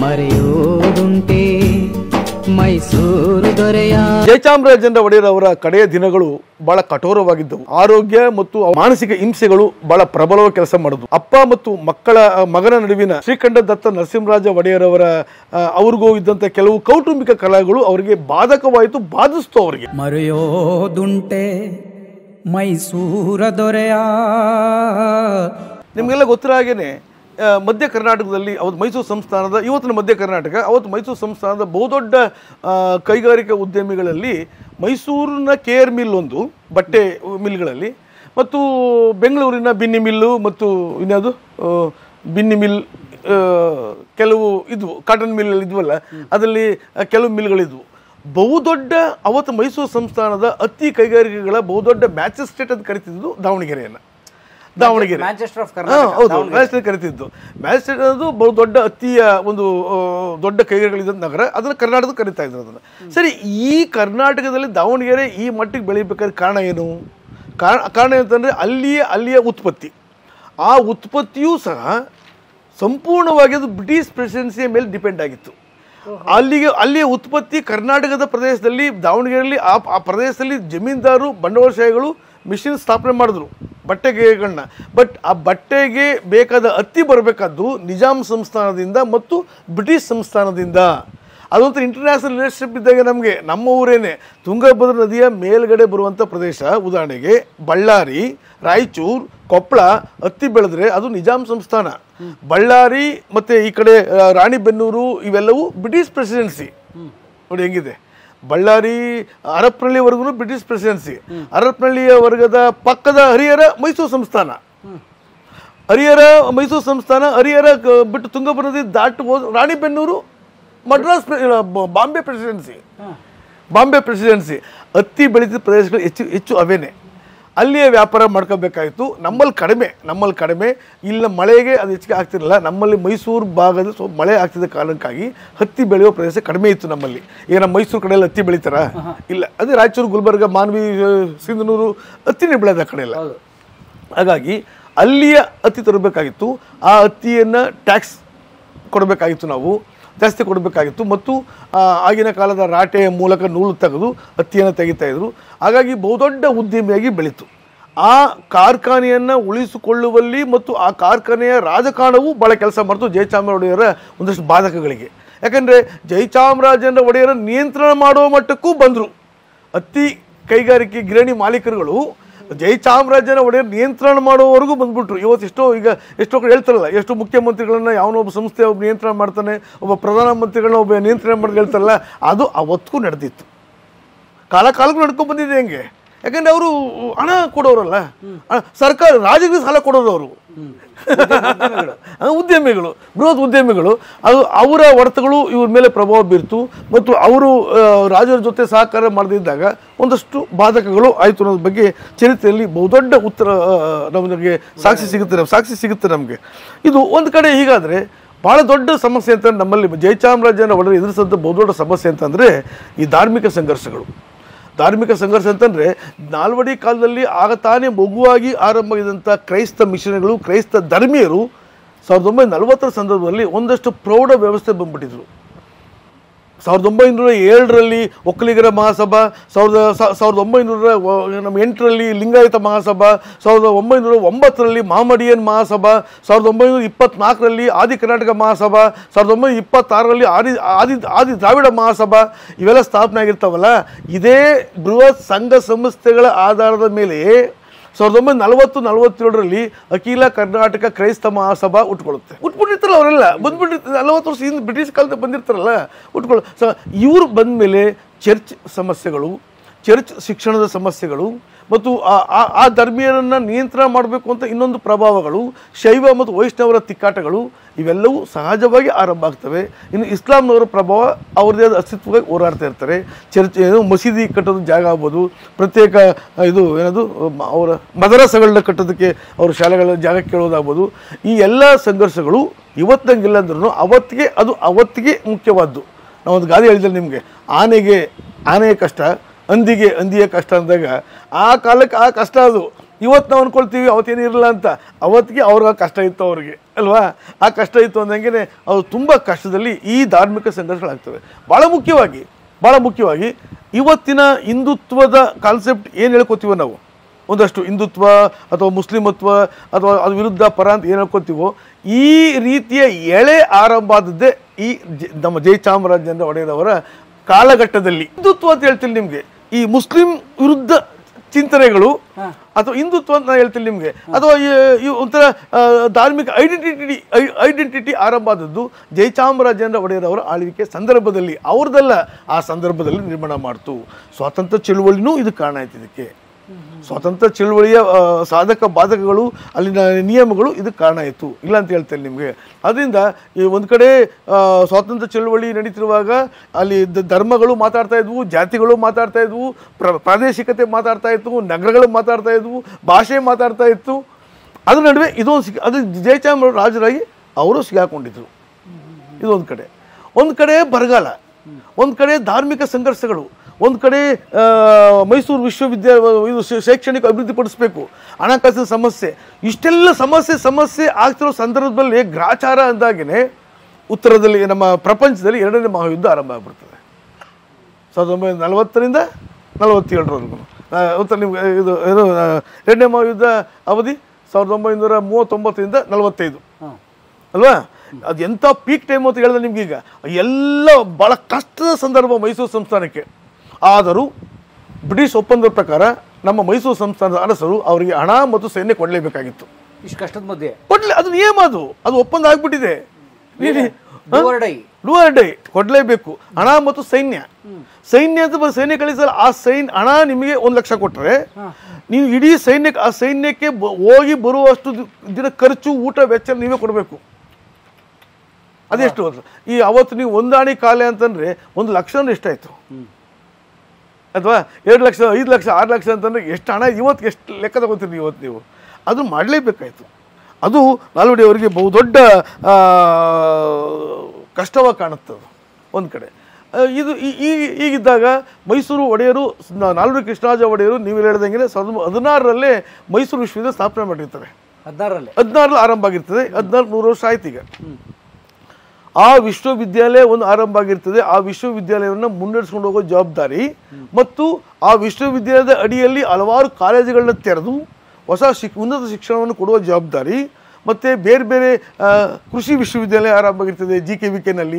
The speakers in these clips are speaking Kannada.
ಮರೆಯೋದುಂಟೆ ಮೈಸೂರು ದೊರೆಯ ಜಯಚಾಮರಾಜೇಂದ್ರ ಒಡೆಯರ್ ಅವರ ಕಡೆಯ ದಿನಗಳು ಬಹಳ ಕಠೋರವಾಗಿದ್ದವು ಆರೋಗ್ಯ ಮತ್ತು ಮಾನಸಿಕ ಹಿಂಸೆಗಳು ಬಹಳ ಪ್ರಬಲವಾಗಿ ಕೆಲಸ ಮಾಡಿದ್ವು ಅಪ್ಪ ಮತ್ತು ಮಕ್ಕಳ ಆ, ಮಗನ ನಡುವಿನ ಶ್ರೀಕಂಠ ದತ್ತ ನರಸಿಂಹರಾಜ ಒಡೆಯರ್ ಅವರ ಆ, ಅವ್ರಿಗೂ ಇದ್ದಂತ ಕೆಲವು ಕೌಟುಂಬಿಕ ಕಲಹಗಳು ಅವರಿಗೆ ಬಾಧಕವಾಯಿತು ಬಾಧಿಸ್ತು ಅವರಿಗೆ ಮರೆಯೋದುಂಟೆ ಮೈಸೂರ ದೊರೆಯ ನಿಮಗೆಲ್ಲ ಗೊತ್ತಿರೋ ಹಾಗೇನೆ ಆ, ಮಧ್ಯ ಕರ್ನಾಟಕದಲ್ಲಿ ಅವತ್ತು ಮೈಸೂರು ಸಂಸ್ಥಾನದ ಇವತ್ತಿನ ಮಧ್ಯ ಕರ್ನಾಟಕ ಅವತ್ತು ಮೈಸೂರು ಸಂಸ್ಥಾನದ ಬಹುದೊಡ್ಡ ಆ, ಕೈಗಾರಿಕಾ ಉದ್ಯಮಿಗಳಲ್ಲಿ ಮೈಸೂರಿನ ಕೆ ಆರ್ ಮಿಲ್ ಒಂದು ಬಟ್ಟೆ ಮಿಲ್ಗಳಲ್ಲಿ ಮತ್ತು ಬೆಂಗಳೂರಿನ ಬಿನ್ನಿ ಮಿಲ್ಲು ಮತ್ತು ಇನ್ಯಾವುದು ಆ, ಬಿನ್ನಿ ಮಿಲ್ ಆ, ಕೆಲವು ಇದ್ವು ಕಾಟನ್ ಮಿಲ್ ಇದ್ವಲ್ಲ ಅದರಲ್ಲಿ ಆ, ಕೆಲವು ಮಿಲ್ಗಳಿದ್ವು ಬಹುದೊಡ್ಡ ಅವತ್ತು ಮೈಸೂರು ಸಂಸ್ಥಾನದ ಅತಿ ಕೈಗಾರಿಕೆಗಳ ಬಹುದೊಡ್ಡ ಮ್ಯಾಚಸ್ಟೇಟ್ ಅಂತ ಕರಿತಿದ್ದು ದಾವಣಗೆರೆಯನ್ನು ದಾವಣಗೆರೆ ಮ್ಯಾಂಚೆಸ್ಟರ್ ಆಫ್ ಹಾ, ಕರ್ನಾಟಕ ಹೌದು ಮ್ಯಾಜಿಸ್ಟ್ರೇಟ್ ಕರಿತಿದ್ದು ಮ್ಯಾಜಿಸ್ಟ್ರೇಟ್ ಅನ್ನೋದು ಬಹು ದೊಡ್ಡ ಅತಿಯ ಒಂದು ಆ, ದೊಡ್ಡ ಕೈಗಾರಿಕೆಗಳಿದ್ದ ನಗರ ಅದನ್ನು ಕರ್ನಾಟಕದ ಕರಿತಾ ಇದ್ರು ಅದನ್ನು ಸರಿ ಈ ಕರ್ನಾಟಕದಲ್ಲಿ ದಾವಣಗೆರೆ ಈ ಮಟ್ಟಿಗೆ ಬೆಳಿಬೇಕಾದ್ರೆ ಕಾರಣ ಏನು ಕಾರಣ ಕಾರಣ ಏನಂತಂದರೆ ಅಲ್ಲಿಯ ಅಲ್ಲಿಯ ಉತ್ಪತ್ತಿ ಆ ಉತ್ಪತ್ತಿಯೂ ಸಹ ಸಂಪೂರ್ಣವಾಗಿ ಅದು ಬ್ರಿಟಿಷ್ ಪ್ರೆಸಿಡೆನ್ಸಿಯ ಮೇಲೆ ಡಿಪೆಂಡ್ ಆಗಿತ್ತು ಅಲ್ಲಿಗೆ ಅಲ್ಲಿಯ ಉತ್ಪತ್ತಿ ಕರ್ನಾಟಕದ ಪ್ರದೇಶದಲ್ಲಿ ದಾವಣಗೆರೆಯಲ್ಲಿ ಆ ಆ ಪ್ರದೇಶದಲ್ಲಿ ಜಮೀನ್ದಾರು ಬಂಡವಾಳಶಾಹಿಗಳು ಮಿಷಿನ್ ಸ್ಥಾಪನೆ ಮಾಡಿದ್ರು ಬಟ್ಟೆಗಳನ್ನ ಬಟ್ ಆ ಬಟ್ಟೆಗೆ ಬೇಕಾದ ಹತ್ತಿ ಬರಬೇಕಾದ್ದು ನಿಜಾಮ್ ಸಂಸ್ಥಾನದಿಂದ ಮತ್ತು ಬ್ರಿಟಿಷ್ ಸಂಸ್ಥಾನದಿಂದ ಅದೊಂಥರ ಇಂಟರ್ನ್ಯಾಷನಲ್ ರಿಲೇಷನ್ಶಿಪ್ ಇದ್ದಾಗ ನಮಗೆ ನಮ್ಮ ಊರೇನೆ ತುಂಗಭದ್ರಾ ನದಿಯ ಮೇಲ್ಗಡೆ ಬರುವಂಥ ಪ್ರದೇಶ ಉದಾಹರಣೆಗೆ ಬಳ್ಳಾರಿ ರಾಯಚೂರು ಕೊಪ್ಪಳ ಹತ್ತಿ ಬೆಳೆದ್ರೆ ಅದು ನಿಜಾಮ್ ಸಂಸ್ಥಾನ ಬಳ್ಳಾರಿ ಮತ್ತು ಈ ಕಡೆ ಆ, ರಾಣಿಬೆನ್ನೂರು ಇವೆಲ್ಲವೂ ಬ್ರಿಟಿಷ್ ಪ್ರೆಸಿಡೆನ್ಸಿ ನೋಡಿ ಹೆಂಗಿದೆ ಬಳ್ಳಾರಿ ಹರಪನಹಳ್ಳಿವರೆಗೂ ಬ್ರಿಟಿಷ್ ಪ್ರೆಸಿಡೆನ್ಸಿ ಹರಪನಹಳ್ಳಿಯ ವರ್ಗದ ಪಕ್ಕದ ಹರಿಹರ ಮೈಸೂರು ಸಂಸ್ಥಾನ ಹರಿಹರ ಮೈಸೂರು ಸಂಸ್ಥಾನ ಹರಿಹರ ಕ- ಬಿಟ್ಟು ತುಂಗಭದ್ರಾ ನದಿ ದಾಟು ಹೋದ ರಾಣಿಬೆನ್ನೂರು ಮಡ್ರಾಸ್ ಪ್ರೆ- ಇಲ್ಲ, ಬ- ಬಾಂಬೆ ಪ್ರೆಸಿಡೆನ್ಸಿ ಬಾಂಬೆ ಪ್ರೆಸಿಡೆನ್ಸಿ ಹತ್ತಿ ಬೆಳೀತಿದ್ದ ಪ್ರದೇಶಗಳು ಹೆಚ್ಚು ಹೆಚ್ಚು ಅವೇನೆ ಅಲ್ಲಿಯೇ ವ್ಯಾಪಾರ ಮಾಡ್ಕೋಬೇಕಾಯಿತು ನಮ್ಮಲ್ಲಿ ಕಡಿಮೆ ನಮ್ಮಲ್ಲಿ ಕಡಿಮೆ ಇಲ್ಲ ಮಳೆಗೆ ಅದು ಹೆಚ್ಚಿಗೆ ಆಗ್ತಿರಲಿಲ್ಲ ನಮ್ಮಲ್ಲಿ ಮೈಸೂರು ಭಾಗದ ಸ್ವಲ್ಪ ಮಳೆ ಆಗ್ತಿದ್ದ ಕಾರಣಕ್ಕಾಗಿ ಹತ್ತಿ ಬೆಳೆಯುವ ಪ್ರದೇಶ ಕಡಿಮೆ ಇತ್ತು ನಮ್ಮಲ್ಲಿ ಈಗ ನಮ್ಮ ಮೈಸೂರು ಕಡೆಯಲ್ಲಿ ಹತ್ತಿ ಬೆಳಿತಾರ ಇಲ್ಲ ಅದೇ ರಾಯಚೂರು ಗುಲ್ಬರ್ಗ ಮಾನ್ವಿ ಆ, ಸಿಂಧನೂರು ಹತ್ತಿನೇ ಬೆಳೆಯೋದು ಆ ಕಡೆ ಎಲ್ಲ ಹಾಗಾಗಿ ಅಲ್ಲಿಯ ಹತ್ತಿ ತರಬೇಕಾಗಿತ್ತು ಆ ಹತ್ತಿಯನ್ನು ಟ್ಯಾಕ್ಸ್ ಕೊಡಬೇಕಾಗಿತ್ತು ನಾವು ಜಾಸ್ತಿ ಕೊಡಬೇಕಾಗಿತ್ತು ಮತ್ತು ಆ, ಆಗಿನ ಕಾಲದ ರಾಟೆಯ ಮೂಲಕ ನೂಲು ತೆಗೆದು ಹತ್ತಿಯನ್ನು ತೆಗಿತಾ ಇದ್ರು ಹಾಗಾಗಿ ಬಹುದೊಡ್ಡ ಉದ್ಯಮಿಯಾಗಿ ಬೆಳೀತು ಆ ಕಾರ್ಖಾನೆಯನ್ನು ಉಳಿಸಿಕೊಳ್ಳುವಲ್ಲಿ ಮತ್ತು ಆ ಕಾರ್ಖಾನೆಯ ರಾಜಕಾರಣವು ಭಾಳ ಕೆಲಸ ಮಾಡ್ತು ಜಯಚಾಮರಾಜ ಒಡೆಯರ ಒಂದಷ್ಟು ಬಾಧಕಗಳಿಗೆ ಯಾಕಂದರೆ ಜಯಚಾಮರಾಜೇಂದ್ರ ಒಡೆಯರ ನಿಯಂತ್ರಣ ಮಾಡುವ ಮಟ್ಟಕ್ಕೂ ಬಂದರು ಹತ್ತಿ ಕೈಗಾರಿಕೆ ಗಿರಣಿ ಮಾಲೀಕರುಗಳು ಜಯಚಾಮರಾಜನ ಒಡೆಯರ್ ನಿಯಂತ್ರಣ ಮಾಡುವವರೆಗೂ ಬಂದ್ಬಿಟ್ರು ಇವತ್ತು ಎಷ್ಟೋ ಈಗ ಎಷ್ಟೋ ಕಡೆ ಹೇಳ್ತಾರಲ್ಲ ಎಷ್ಟು ಮುಖ್ಯಮಂತ್ರಿಗಳನ್ನ ಯಾವನೋ ಒಬ್ಬ ಸಂಸ್ಥೆ ಒಬ್ಬ ನಿಯಂತ್ರಣ ಮಾಡ್ತಾನೆ ಒಬ್ಬ ಪ್ರಧಾನಮಂತ್ರಿಗಳನ್ನ ಒಬ್ಬ ನಿಯಂತ್ರಣ ಮಾಡಿ ಹೇಳ್ತಾರಲ್ಲ ಅದು ಅವತ್ತಿಗೂ ನಡೆದಿತ್ತು ಕಾಲ ಕಾಲಕ್ಕೂ ನಡ್ಕೊಂಡು ಬಂದಿದೆ ಹೆಂಗೆ ಯಾಕಂದ್ರೆ ಅವರು ಹಣ ಕೊಡೋರಲ್ಲ ಹಣ- ಸರ್ಕಾರ ರಾಜ್ಯಗಳಿಗೆ ಸಾಲ ಕೊಡೋರು ಅವರು ಉದ್ಯಮಿಗಳು ಬೃಹತ್ ಉದ್ಯಮಿಗಳು ಅದು ಅವರ ಹೊಡೆತಗಳು ಇವ್ರ ಮೇಲೆ ಪ್ರಭಾವ ಬೀರ್ತು ಮತ್ತು ಅವರು ಆ, ರಾಜರ ಜೊತೆ ಸಹಕಾರ ಮಾಡದಿದ್ದಾಗ ಒಂದಷ್ಟು ಬಾಧಕಗಳು ಆಯಿತು ಅನ್ನೋದ್ರ ಬಗ್ಗೆ ಚರಿತ್ರೆಯಲ್ಲಿ ಬಹುದೊಡ್ಡ ಉತ್ತರ ಆ, ನಮಗೆ ಸಾಕ್ಷಿ ಸಿಗುತ್ತೆ ಸಾಕ್ಷಿ ಸಿಗುತ್ತೆ ನಮಗೆ ಇದು ಒಂದು ಕಡೆ ಹೀಗಾದರೆ ಭಾಳ ದೊಡ್ಡ ಸಮಸ್ಯೆ ಅಂತ ನಮ್ಮಲ್ಲಿ ಜಯಚಾಮರಾಜನ ಒಡೆಯರು ಎದುರಿಸಿದಂಥ ಬಹುದೊಡ್ಡ ಸಮಸ್ಯೆ ಅಂತಂದರೆ ಈ ಧಾರ್ಮಿಕ ಸಂಘರ್ಷಗಳು ಧಾರ್ಮಿಕ ಸಂಘರ್ಷ ಅಂತಂದರೆ ನಾಲ್ವಡಿ ಕಾಲದಲ್ಲಿ ಆಗ ತಾನೇ ಮಗುವಾಗಿ ಆರಂಭವಾಗಿದ್ದಂಥ ಕ್ರೈಸ್ತ ಮಿಷನರಿಗಳು ಕ್ರೈಸ್ತ ಧರ್ಮೀಯರು ಸಾವಿರದ ಒಂಬೈನೂರ ನಲವತ್ತರ ಸಂದರ್ಭದಲ್ಲಿ ಒಂದಷ್ಟು ಪ್ರೌಢ ವ್ಯವಸ್ಥೆ ಬಂದ್ಬಿಟ್ಟಿದ್ರು ಸಾವಿರದ ಒಂಬೈನೂರ ಏಳರಲ್ಲಿ ಒಕ್ಕಲಿಗರ ಮಹಾಸಭಾ ಸಾವಿರದ ಸಾ- ಸಾವಿರದ ಒಂಬೈನೂರ ವ- ನಮ್ಮ ಎಂಟರಲ್ಲಿ ಲಿಂಗಾಯತ ಮಹಾಸಭಾ ಸಾವಿರದ ಒಂಬೈನೂರ ಒಂಬತ್ತರಲ್ಲಿ ಮಹಮಡಿಯನ್ ಮಹಾಸಭಾ ಸಾವಿರದ ಒಂಬೈನೂರ ಇಪ್ಪತ್ನಾಲ್ಕರಲ್ಲಿ ಆದಿ ಕರ್ನಾಟಕ ಮಹಾಸಭಾ ಸಾವಿರದ ಒಂಬೈನೂರ ಇಪ್ಪತ್ತಾರರಲ್ಲಿ ಆದಿ ಆದಿ ಆದಿ ದ್ರಾವಿಡ ಮಹಾಸಭಾ ಇವೆಲ್ಲ ಸ್ಥಾಪನೆ ಆಗಿರ್ತಾವಲ್ಲ ಇದೇ ಬೃಹತ್ ಸಂಘ ಸಂಸ್ಥೆಗಳ ಆಧಾರದ ಮೇಲೆ ಸಾವಿರದ ಒಂಬೈನೂರ ನಲವತ್ತು ನಲವತ್ತೇಳರಲ್ಲಿ ಅಖಿಲ ಕರ್ನಾಟಕ ಕ್ರೈಸ್ತ ಮಹಾಸಭಾ ಉಟ್ಕೊಳ್ಳುತ್ತೆ ಉಟ್ಬಿಟ್ಟಿರ್ತಾರಲ್ಲ ಅವರೆಲ್ಲ ಬಂದ್ಬಿಟ್ಟಿರ್ತಾರೆ ನಲವತ್ತು ವರ್ಷ ಹಿಂದೆ ಬ್ರಿಟಿಷ್ ಕಾಲದಲ್ಲಿ ಬಂದಿರ್ತಾರಲ್ಲ ಉಟ್ಕೊಳ್ಳೋ ಸೊ ಇವರು ಬಂದಮೇಲೆ ಚರ್ಚ್ ಸಮಸ್ಯೆಗಳು ಚರ್ಚ್ ಶಿಕ್ಷಣದ ಸಮಸ್ಯೆಗಳು ಮತ್ತು ಆ- ಆ- ಆ ಧರ್ಮೀಯರನ್ನು ನಿಯಂತ್ರಣ ಮಾಡಬೇಕು ಅಂತ ಇನ್ನೊಂದು ಪ್ರಭಾವಗಳು ಶೈವ ಮತ್ತು ವೈಷ್ಣವರ ತಿಕ್ಕಾಟಗಳು ಇವೆಲ್ಲವೂ ಸಹಜವಾಗಿ ಆರಂಭ ಆಗ್ತವೆ ಇನ್ನು ಇಸ್ಲಾಂನವರ ಪ್ರಭಾವ ಅವ್ರದ್ದೇ ಆದ ಅಸ್ತಿತ್ವವಾಗಿ ಹೋರಾಡ್ತಾ ಇರ್ತಾರೆ ಚರ್ಚ್ ಏನು ಮಸೀದಿ ಕಟ್ಟೋದು ಜಾಗ ಆಗ್ಬೋದು ಪ್ರತ್ಯೇಕ ಆ, ಇದು ಏನದು ಮ- ಅವರ ಮದರಸಗಳನ್ನ ಕಟ್ಟೋದಕ್ಕೆ ಅವ್ರ ಶಾಲೆಗಳ ಜಾಗ ಕೇಳೋದಾಗ್ಬೋದು ಈ ಎಲ್ಲ ಸಂಘರ್ಷಗಳು ಇವತ್ತಂಗಿಲ್ಲ ಅಂದ್ರೂ ಅವತ್ತಿಗೆ ಅದು ಅವತ್ತಿಗೆ ಮುಖ್ಯವಾದ್ದು ನಾವೊಂದು ಗಾದೆ ಹೇಳಿದ್ರೆ ನಿಮಗೆ ಆನೆಗೆ ಆನೆಯ ಕಷ್ಟ ಹಂದಿಗೆ ಹಂದಿಯ ಕಷ್ಟ ಅಂದಾಗ ಆ ಕಾಲಕ್ಕೆ ಆ ಕಷ್ಟ ಅದು ಇವತ್ತು ನಾವು ಅನ್ಕೊಳ್ತೀವಿ ಅವತ್ತೇನು ಇರಲ್ಲ ಅಂತ ಅವತ್ತಿಗೆ ಅವ್ರಿಗೆ ಆ ಕಷ್ಟ ಇತ್ತು ಅವ್ರಿಗೆ ಅಲ್ವಾ ಆ ಕಷ್ಟ ಇತ್ತು ಅಂದಂಗೆ ಅವ್ರು ತುಂಬ ಕಷ್ಟದಲ್ಲಿ ಈ ಧಾರ್ಮಿಕ ಸಂಘರ್ಷಗಳಾಗ್ತವೆ ಭಾಳ ಮುಖ್ಯವಾಗಿ ಭಾಳ ಮುಖ್ಯವಾಗಿ ಇವತ್ತಿನ ಹಿಂದುತ್ವದ ಕಾನ್ಸೆಪ್ಟ್ ಏನು ಹೇಳ್ಕೊತೀವೋ ನಾವು ಒಂದಷ್ಟು ಹಿಂದುತ್ವ ಅಥವಾ ಮುಸ್ಲಿಮತ್ವ ಅಥವಾ ಅದ್ರ ವಿರುದ್ಧ ಪರ ಅಂತ ಏನು ಹೇಳ್ಕೊತೀವೋ ಈ ರೀತಿಯ ಎಳೆ ಆರಂಭ ಆದದ್ದೇ ಈ ಜ- ನಮ್ಮ ಜಯಚಾಮರಾಜೇಂದ್ರ ಒಡೆಯರವರ ಕಾಲಘಟ್ಟದಲ್ಲಿ ಹಿಂದುತ್ವ ಅಂತ ಹೇಳ್ತೀನಿ ನಿಮಗೆ ಈ ಮುಸ್ಲಿಂ ವಿರುದ್ಧ ಚಿಂತನೆಗಳು ಅಥವಾ ಹಿಂದುತ್ವ ಅಂತ ನಾನು ಹೇಳ್ತೀನಿ ನಿಮಗೆ ಅಥವಾ ಈ- ಈ ಒಂಥರ ಆ, ಧಾರ್ಮಿಕ ಐಡೆಂಟಿಟಿ ಐಡೆಂಟಿಟಿ ಆರಂಭ ಆದದ್ದು ಜಯಚಾಮರಾಜೇಂದ್ರ ಒಡೆಯರವರ ಆಳ್ವಿಕೆ ಸಂದರ್ಭದಲ್ಲಿ ಅವ್ರದ್ದೆಲ್ಲ ಆ ಸಂದರ್ಭದಲ್ಲಿ ನಿರ್ಮಾಣ ಮಾಡ್ತು ಸ್ವಾತಂತ್ರ್ಯ ಚಳುವಳಿನೂ ಇದು ಕಾರಣ ಆಯ್ತು ಇದಕ್ಕೆ ಸ್ವಾತಂತ್ರ್ಯ ಚಳುವಳಿಯ ಆ, ಸಾಧಕ ಬಾಧಕಗಳು ಅಲ್ಲಿನ ನಿಯಮಗಳು ಇದಕ್ಕೆ ಕಾರಣ ಆಯಿತು ಇಲ್ಲ ಅಂತ ಹೇಳ್ತೇನೆ ನಿಮಗೆ ಅದರಿಂದ ಈ ಒಂದು ಕಡೆ ಆ, ಸ್ವಾತಂತ್ರ್ಯ ಚಳುವಳಿ ನಡೀತಿರುವಾಗ ಅಲ್ಲಿ ದ- ಧರ್ಮಗಳು ಮಾತಾಡ್ತಾ ಇದ್ವು ಜಾತಿಗಳು ಮಾತಾಡ್ತಾ ಇದ್ವು ಪ್ರ ಪ್ರಾದೇಶಿಕತೆ ಮಾತಾಡ್ತಾ ಇತ್ತು ನಗರಗಳು ಮಾತಾಡ್ತಾ ಇದ್ವು ಭಾಷೆ ಮಾತಾಡ್ತಾ ಇತ್ತು ಅದ್ರ ನಡುವೆ ಇದೊಂದು ಸಿಕ್ಕ ಅದು ಜಯಚಾಮ ರಾಜರಾಗಿ ಅವರು ಸಿಗಾಕೊಂಡಿದ್ರು ಇದೊಂದು ಕಡೆ ಒಂದು ಕಡೆ ಬರಗಾಲ ಒಂದು ಕಡೆ ಧಾರ್ಮಿಕ ಸಂಘರ್ಷಗಳು ಒಂದು ಕಡೆ ಆ, ಮೈಸೂರು ವಿಶ್ವವಿದ್ಯಾಲಯ ಇದು ಶೈ- ಶೈಕ್ಷಣಿಕ ಅಭಿವೃದ್ಧಿಪಡಿಸಬೇಕು ಹಣಕಾಸಿನ ಸಮಸ್ಯೆ ಇಷ್ಟೆಲ್ಲ ಸಮಸ್ಯೆ ಸಮಸ್ಯೆ ಆಗ್ತಿರೋ ಸಂದರ್ಭದಲ್ಲಿ ಗ್ರಾಚಾರ ಅಂದಾಗೇ ಉತ್ತರದಲ್ಲಿ ನಮ್ಮ ಪ್ರಪಂಚದಲ್ಲಿ ಎರಡನೇ ಮಹಾಯುದ್ಧ ಆರಂಭ ಆಗ್ಬಿಡ್ತದೆ ಸಾವಿರದ ಒಂಬೈನೂರ ನಲವತ್ತರಿಂದ ನಲವತ್ತೇಳರವರೆಗೂ ಉತ್ತರ ನಿಮ್ಗೆ ಇದು ಇದು ಆ, ಎರಡನೇ ಮಹಾಯುದ್ಧ ಅವಧಿ ಸಾವಿರದ ಒಂಬೈನೂರ ಮೂವತ್ತೊಂಬತ್ತರಿಂದ ನಲವತ್ತೈದು ಅಲ್ವಾ ಅದು ಎಂಥ ಪೀಕ್ ಟೈಮ್ ಅಂತ ಹೇಳಿದ್ರೆ ನಿಮ್ಗೆ ಈಗ ಎಲ್ಲ ಭಾಳ ಕಷ್ಟದ ಸಂದರ್ಭ ಮೈಸೂರು ಸಂಸ್ಥಾನಕ್ಕೆ ಆದರೂ ಬ್ರಿಟಿಷ್ ಒಪ್ಪಂದದ ಪ್ರಕಾರ ನಮ್ಮ ಮೈಸೂರು ಸಂಸ್ಥಾನದ ಅರಸರು ಅವರಿಗೆ ಹಣ ಮತ್ತು ಸೈನ್ಯ ಕೊಡಲೇಬೇಕಾಗಿತ್ತು ಇಷ್ಟು ಕಷ್ಟದ ಮಧ್ಯೆ ಕೊಡ್ಲಿ ಅದು ನಿಯಮ ಅದು ಅದು ಒಪ್ಪಂದ ಆಗ್ಬಿಟ್ಟಿದೆ ನೀನು ಡೂವರ್ಡೈ ಡೂವರ್ ಡೇ ಕೊಡಲೇಬೇಕು ಹಣ ಮತ್ತು ಸೈನ್ಯ ಸೈನ್ಯ ಅಂತ ಬಂದು ಸೈನ್ಯ ಕಳಿಸಲ್ಲ ಆ ಸೈನ್ಯ ಹಣ ನಿಮಗೆ ಒಂದು ಲಕ್ಷ ಕೊಟ್ಟರೆ ನೀವು ಇಡೀ ಸೈನ್ಯಕ್ಕೆ ಆ ಸೈನ್ಯಕ್ಕೆ ಬ- ಹೋಗಿ ಬರುವಷ್ಟು ದಿ- ದಿನ ಖರ್ಚು ಊಟ ವೆಚ್ಚ ನೀವೇ ಕೊಡಬೇಕು ಅದೆಷ್ಟು ಅದು? ಈ ಅವತ್ತು ನೀವು ಒಂದಾಣಿ ಕಾಲೆ ಅಂತಂದ್ರೆ ಒಂದು ಲಕ್ಷ ಅಂದ್ರೆ ಎಷ್ಟಾಯ್ತು ಅಥವಾ ಎರಡು ಲಕ್ಷ ಐದು ಲಕ್ಷ ಆರು ಲಕ್ಷ ಅಂತಂದ್ರೆ ಎಷ್ಟು ಹಣ ಇವತ್ತು ಎಷ್ಟು ಲೆಕ್ಕ ತಗೋತೀರಿ ಇವತ್ತು ನೀವು ಅದು ಮಾಡಲೇಬೇಕಾಯ್ತು ಅದು ನಾಲ್ವಡಿ ಅವರಿಗೆ ಬಹುದೊಡ್ಡ ಆ, ಕಷ್ಟವಾಗಿ ಕಾಣುತ್ತದು ಒಂದು ಕಡೆ ಆ, ಇದು ಈ- ಈ ಈಗಿದ್ದಾಗ ಮೈಸೂರು ಒಡೆಯರು ನ- ನಾಲ್ವಡಿ ಕೃಷ್ಣರಾಜ ಒಡೆಯರು ನೀವು ಹೇಳ್ದಂಗೆ ಸಾವಿರದ ಹದಿನಾರರಲ್ಲೇ ಮೈಸೂರು ವಿಶ್ವವಿದ್ಯಾಲಯ ಸ್ಥಾಪನೆ ಮಾಡಿರ್ತಾರೆ ಹದಿನಾರರಲ್ಲಿ ಹದಿನಾರಲ್ಲಿ ಆರಂಭ ಆಗಿರ್ತದೆ ಹದಿನಾರು ನೂರು ವರ್ಷ ಆಯ್ತು ಈಗ ಆ ವಿಶ್ವವಿದ್ಯಾಲಯ ಒಂದು ಆರಂಭ ಆಗಿರ್ತದೆ ಆ ವಿಶ್ವವಿದ್ಯಾಲಯವನ್ನು ಮುನ್ನಡೆಸ್ಕೊಂಡು ಹೋಗೋ ಜವಾಬ್ದಾರಿ ಮತ್ತು ಆ ವಿಶ್ವವಿದ್ಯಾಲಯದ ಅಡಿಯಲ್ಲಿ ಹಲವಾರು ಕಾಲೇಜುಗಳನ್ನ ತೆರೆದು ಹೊಸ ಶಿಕ್ ಉನ್ನತ ಶಿಕ್ಷಣವನ್ನು ಕೊಡುವ ಜವಾಬ್ದಾರಿ ಮತ್ತು ಬೇರೆ ಬೇರೆ ಆ, ಕೃಷಿ ವಿಶ್ವವಿದ್ಯಾಲಯ ಆರಂಭ ಆಗಿರ್ತದೆ ಜಿ ಕೆ ವಿ ಕೆನಲ್ಲಿ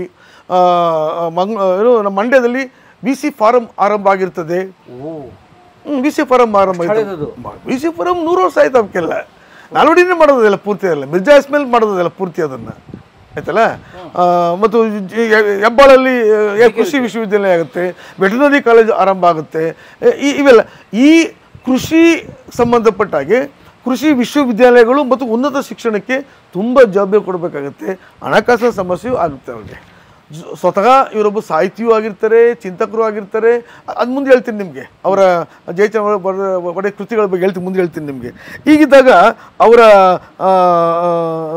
ಮಂಗ್ ಏನು ನಮ್ಮ ಮಂಡ್ಯದಲ್ಲಿ ಬಿ ಸಿ ಫಾರಂ ಆರಂಭ ಆಗಿರ್ತದೆ ಓ ವಿ ಸಿ ಫಾರಂ ಆರಂಭ ಹಳೆದದು. ವಿ ಸಿ ಫಾರಂ ನೂರು ವರ್ಷ ಆಯ್ತು ಅವಕ್ಕೆಲ್ಲ ನಾಲ್ವಡಿನೇ ಮಾಡೋದಲ್ಲ ಪೂರ್ತಿ ಅಲ್ಲ ಮಿರ್ಜಾ ಇಸ್ಮೇಲ್ ಮಾಡೋದಲ್ಲ ಪೂರ್ತಿ ಅದನ್ನು ಆಯ್ತಲ್ಲ ಆ, ಮತ್ತು ಜಿ- ಹೆ- ಹೆಬ್ಬಾಳಲ್ಲಿ ಆ, ಕೃಷಿ ವಿಶ್ವವಿದ್ಯಾಲಯ ಆಗುತ್ತೆ ವೆಟನರಿ ಕಾಲೇಜ್ ಆರಂಭ ಆಗುತ್ತೆ ಎ- ಈ- ಇವೆಲ್ಲ ಈ ಕೃಷಿ ಸಂಬಂಧಪಟ್ಟ ಹಾಗೆ ಕೃಷಿ ವಿಶ್ವವಿದ್ಯಾಲಯಗಳು ಮತ್ತು ಉನ್ನತ ಶಿಕ್ಷಣಕ್ಕೆ ತುಂಬ ಜವಾಬ್ದಾರಿ ಕೊಡಬೇಕಾಗುತ್ತೆ ಹಣಕಾಸಿನ ಸಮಸ್ಯೆಯೂ ಆಗುತ್ತೆ ಅವ್ರಿಗೆ ಜ- ಸ್ವತಃ ಇವರೊಬ್ಬ ಸಾಹಿತಿಯೂ ಆಗಿರ್ತಾರೆ ಚಿಂತಕರು ಆಗಿರ್ತಾರೆ ಅದು ಮುಂದೆ ಹೇಳ್ತೀನಿ ನಿಮಗೆ ಅವರ ಜಯಚಂದ್ರ ಒಡೆ ಕೃತಿಗಳ ಬಗ್ಗೆ ಹೇಳ್ತೀನಿ ಮುಂದೆ ಹೇಳ್ತೀನಿ ನಿಮಗೆ ಹೀಗಿದ್ದಾಗ ಅವರ ಆ, ಆ,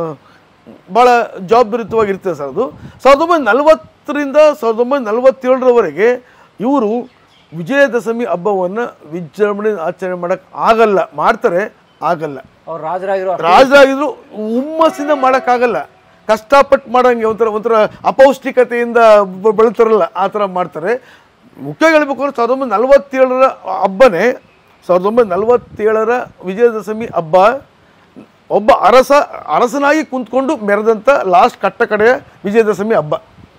ಭಾಳ ಜವಾಬ್ದಾರಿಯುತವಾಗಿರ್ತದೆ ಸರ್ ಅದು ಸಾವಿರದ ಒಂಬೈನೂರ ನಲವತ್ತರಿಂದ ಸಾವಿರದ ಒಂಬೈನೂರ ನಲವತ್ತೇಳರವರೆಗೆ ಇವರು ವಿಜಯದಶಮಿ ಹಬ್ಬವನ್ನು ವಿಜೃಂಭಣೆ ಆಚರಣೆ ಮಾಡೋಕ್ಕೆ ಆಗಲ್ಲ ಮಾಡ್ತಾರೆ ಆಗಲ್ಲ ಅವ್ರು ರಾಜರಾಗಿರೋ ರಾಜರಾಗಿದ್ರು ಹುಮ್ಮಸ್ಸಿಂದ ಮಾಡೋಕ್ಕಾಗಲ್ಲ ಕಷ್ಟಪಟ್ಟು ಮಾಡೋಂಗೆ ಒಂಥರ ಒಂಥರ ಅಪೌಷ್ಟಿಕತೆಯಿಂದ ಬ- ಬೆಳಿತಾರಲ್ಲ ಆ ಥರ ಮಾಡ್ತಾರೆ ಮುಖ್ಯವಾಗಿ ಹೇಳ್ಬೇಕು ಅಂದ್ರೆ ಸಾವಿರದ ಒಂಬೈನೂರ ನಲವತ್ತೇಳರ ಹಬ್ಬನೇ ಸಾವಿರದ ಒಂಬೈನೂರ ನಲವತ್ತೇಳರ ವಿಜಯದಶಮಿ ಹಬ್ಬ ಒಬ್ಬ ಅರಸ ಅರಸನಾಗಿ ಕುಂತ್ಕೊಂಡು ಮೆರೆದಂಥ ಲಾಸ್ಟ್ ಕಟ್ಟ ಕಡೆಯ ವಿಜಯದಶಮಿ ಹಬ್ಬ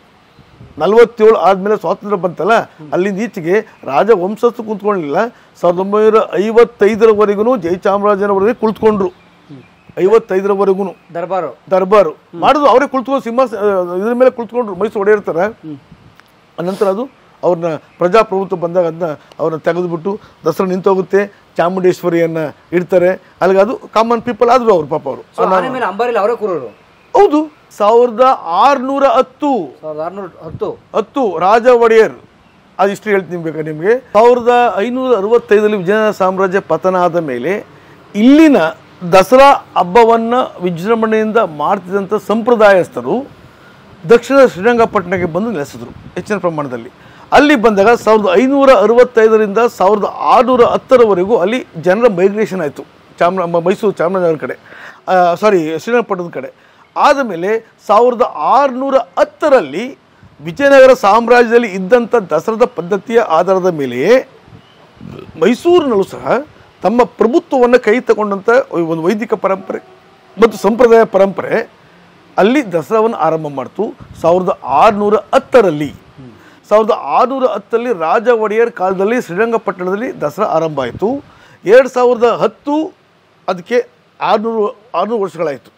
ನಲವತ್ತೇಳು ಆದಮೇಲೆ ಸ್ವಾತಂತ್ರ್ಯ ಬಂತಲ್ಲ ಅಲ್ಲಿಂದ ಈಚೆಗೆ ರಾಜ ವಂಶಸ್ಥರು ಕುಂತ್ಕೊಳ್ಳಿಲ್ಲ ಸಾವಿರದ ಒಂಬೈನೂರ ಐವತ್ತೈದರವರೆಗೂ ಜಯಚಾಮರಾಜನವರೆಗೆ ಕುಳಿತುಕೊಂಡ್ರು ಐವತ್ತೈದರವರೆಗೂ ದರ್ಬಾರು ದರ್ಬಾರು ಮಾಡಿದ್ರು ಅವರೇ ಕುಳಿತುಕೊಂಡು ಸಿಂಹಾಸ ಇದ್ರ ಮೇಲೆ ಕುಳಿತುಕೊಂಡ್ರು ಮೈಸೂರು ಹೊಡೆಯಿರ್ತಾರೆ ಅನಂತರ ಅದು ಅವ್ರನ್ನ ಪ್ರಜಾಪ್ರಭುತ್ವ ಬಂದಾಗ ಅದನ್ನ ಅವ್ರನ್ನ ತೆಗೆದುಬಿಟ್ಟು ದಸರಾ ನಿಂತೋಗುತ್ತೆ ಚಾಮುಂಡೇಶ್ವರಿಯನ್ನ ಇಡ್ತಾರೆ ಅಲ್ಲಿಗೆ ಅದು ಕಾಮನ್ ಪೀಪಲ್ ಆದ್ರು ಅವ್ರು ಪಾಪ ಅವರು ಸೊ ಆನೆ ಮೇಲೆ ಅಂಬಾರಿಲಿ ಅವರೇ ಕೂರೋರು ಹೌದು ಸಾವಿರದ ಆರುನೂರ ಹತ್ತು ಸಾವಿರದ ಆರ್ನೂರ ಹತ್ತು ಹತ್ತು ರಾಜ ಒಡೆಯರ್ ಅದು ಇಷ್ಟು ಹೇಳ್ತೀನಿ ನಿಮ್ಗೆ ನಿಮಗೆ ಸಾವಿರದ ಐನೂರ ಅರವತ್ತೈದರಲ್ಲಿ ವಿಜಯನಗರ ಸಾಮ್ರಾಜ್ಯ ಪತನ ಆದ ಮೇಲೆ ಇಲ್ಲಿನ ದಸರಾ ಹಬ್ಬವನ್ನು ವಿಜೃಂಭಣೆಯಿಂದ ಮಾಡ್ತಿದ್ದಂಥ ಸಂಪ್ರದಾಯಸ್ಥರು ದಕ್ಷಿಣ ಶ್ರೀರಂಗಪಟ್ಟಣಕ್ಕೆ ಬಂದು ನೆಲೆಸಿದ್ರು ಹೆಚ್ಚಿನ ಪ್ರಮಾಣದಲ್ಲಿ ಅಲ್ಲಿ ಬಂದಾಗ ಸಾವಿರದ ಐನೂರ ಅರವತ್ತೈದರಿಂದ ಸಾವಿರದ ಆರುನೂರ ಹತ್ತರವರೆಗೂ ಅಲ್ಲಿ ಜನರ ಮೈಗ್ರೇಷನ್ ಆಯಿತು ಚಾಮರ ಮ- ಮೈಸೂರು ಚಾಮರಾಜನಗರ ಕಡೆ ಸಾರಿ ಶ್ರೀರಂಗಪಟ್ಟಣದ ಕಡೆ ಆದಮೇಲೆ ಸಾವಿರದ ಆರುನೂರ ಹತ್ತರಲ್ಲಿ ವಿಜಯನಗರ ಸಾಮ್ರಾಜ್ಯದಲ್ಲಿ ಇದ್ದಂಥ ದಸರಾದ ಪದ್ಧತಿಯ ಆಧಾರದ ಮೇಲೆಯೇ ಮೈಸೂರಿನಲ್ಲೂ ಸಹ ತಮ್ಮ ಪ್ರಭುತ್ವವನ್ನು ಕೈ ತಗೊಂಡಂಥ ಒಂದು ವೈದಿಕ ಪರಂಪರೆ ಮತ್ತು ಸಂಪ್ರದಾಯ ಪರಂಪರೆ ಅಲ್ಲಿ ದಸರಾವನ್ನು ಆರಂಭ ಮಾಡ್ತು ಸಾವಿರದ ಆರುನೂರ ಹತ್ತರಲ್ಲಿ ಸಾವಿರದ ಆರುನೂರ ಹತ್ತರಲ್ಲಿ ರಾಜ ಒಡೆಯರ್ ಕಾಲದಲ್ಲಿ ಶ್ರೀರಂಗಪಟ್ಟಣದಲ್ಲಿ ದಸರಾ ಆರಂಭ ಆಯಿತು ಎರಡು ಸಾವಿರದ ಹತ್ತು ಅದಕ್ಕೆ ಆರುನೂರು ಆರುನೂರು ವರ್ಷಗಳಾಯಿತು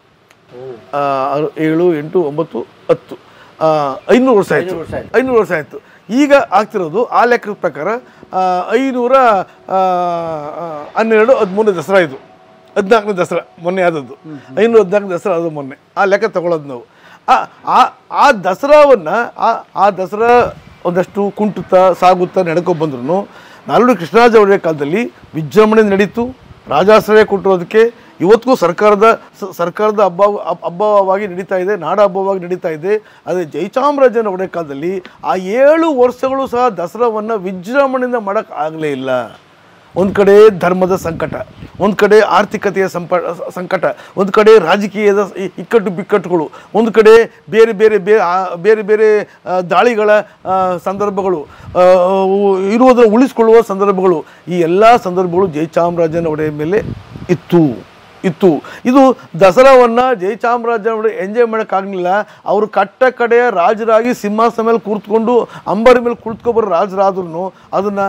ಆ, ಆರು ಏಳು ಎಂಟು ಒಂಬತ್ತು ಹತ್ತು ಆ, ಐನೂರು ವರ್ಷ ಆಯಿತು ಐನೂರು ವರ್ಷ ಆಯ್ತು. ಐನೂರು ವರ್ಷ ಆಯಿತು ಈಗ ಆಗ್ತಿರೋದು ಆ ಲೆಕ್ಕದ ಪ್ರಕಾರ ಆ, ಐನೂರ ಆ, ಆ, ಹನ್ನೆರಡು ಹದಿಮೂರನೇ ದಸರಾ ಇದು ಹದಿನಾಲ್ಕನೇ ದಸರಾ ಮೊನ್ನೆ ಆದದ್ದು ಐನೂರ ಹದಿನಾಲ್ಕನೇ ದಸರಾ ಅದು ಮೊನ್ನೆ ಆ ಲೆಕ್ಕ ತಗೊಳ್ಳೋದು ನಾವು ಆ ಆ- ಆ ದಸರಾವನ್ನು ಆ ಆ ದಸರಾ ಒಂದಷ್ಟು ಕುಂಟುತ್ತಾ ಸಾಗುತ್ತಾ ನಡ್ಕೊ ಬಂದ್ರು ನಾಲ್ವರು ಕೃಷ್ಣರಾಜ ಒಡೆಯ ಕಾಲದಲ್ಲಿ ವಿಜೃಂಭಣೆ ನಡೀತು ರಾಜಾಶ್ರಯ ಕೊಟ್ಟಿರೋದಕ್ಕೆ ಇವತ್ತಿಗೂ ಸರ್ಕಾರದ ಸ- ಸರ್ಕಾರದ ಹಬ್ಬ ಹಬ್- ಹಬ್ಬವಾಗಿ ನಡೀತಾ ಇದೆ ನಾಡ ಹಬ್ಬವಾಗಿ ನಡೀತಾ ಇದೆ ಅದೇ ಜಯಚಾಮರಾಜನ ಒಡೆಯ ಕಾಲದಲ್ಲಿ ಆ ಏಳು ವರ್ಷಗಳು ಸಹ ದಸರಾವನ್ನು ವಿಜೃಂಭಣೆಯಿಂದ ಮಾಡೋಕ್ಕೆ ಆಗಲೇ ಇಲ್ಲ ಒಂದು ಕಡೆ ಧರ್ಮದ ಸಂಕಟ ಒಂದು ಕಡೆ ಆರ್ಥಿಕತೆಯ ಸಂಪ ಸಂಕಟ ಒಂದು ಕಡೆ ರಾಜಕೀಯದ ಇ- ಇಕ್ಕಟ್ಟು ಬಿಕ್ಕಟ್ಟುಗಳು ಒಂದು ಕಡೆ ಬೇರೆ ಬೇರೆ ಬೇರೆ ಆ- ಬೇರೆ ಬೇರೆ ಆ, ದಾಳಿಗಳ ಆ, ಸಂದರ್ಭಗಳು ಆ, ಉ- ಇರುವುದನ್ನು ಉಳಿಸ್ಕೊಳ್ಳುವ ಸಂದರ್ಭಗಳು ಈ ಎಲ್ಲ ಸಂದರ್ಭಗಳು ಜಯಚಾಮರಾಜನ ಒಡೆಯ ಮೇಲೆ ಇತ್ತು ಇತ್ತು ಇದು ದಸರಾವನ್ನು ಜಯಚಾಮರಾಜನ ಒಡೆಯ ಎಂಜಾಯ್ ಮಾಡೋಕ್ಕಾಗಲಿಲ್ಲ ಅವರು ಕಟ್ಟ ಕಡೆಯ ರಾಜರಾಗಿ ಸಿಂಹಾಸನ ಮೇಲೆ ಕೂತ್ಕೊಂಡು ಅಂಬಾರಿ ಮೇಲೆ ಕುಳಿತುಕೊಬರೋ ರಾಜರಾದ್ರೂ ಅದನ್ನು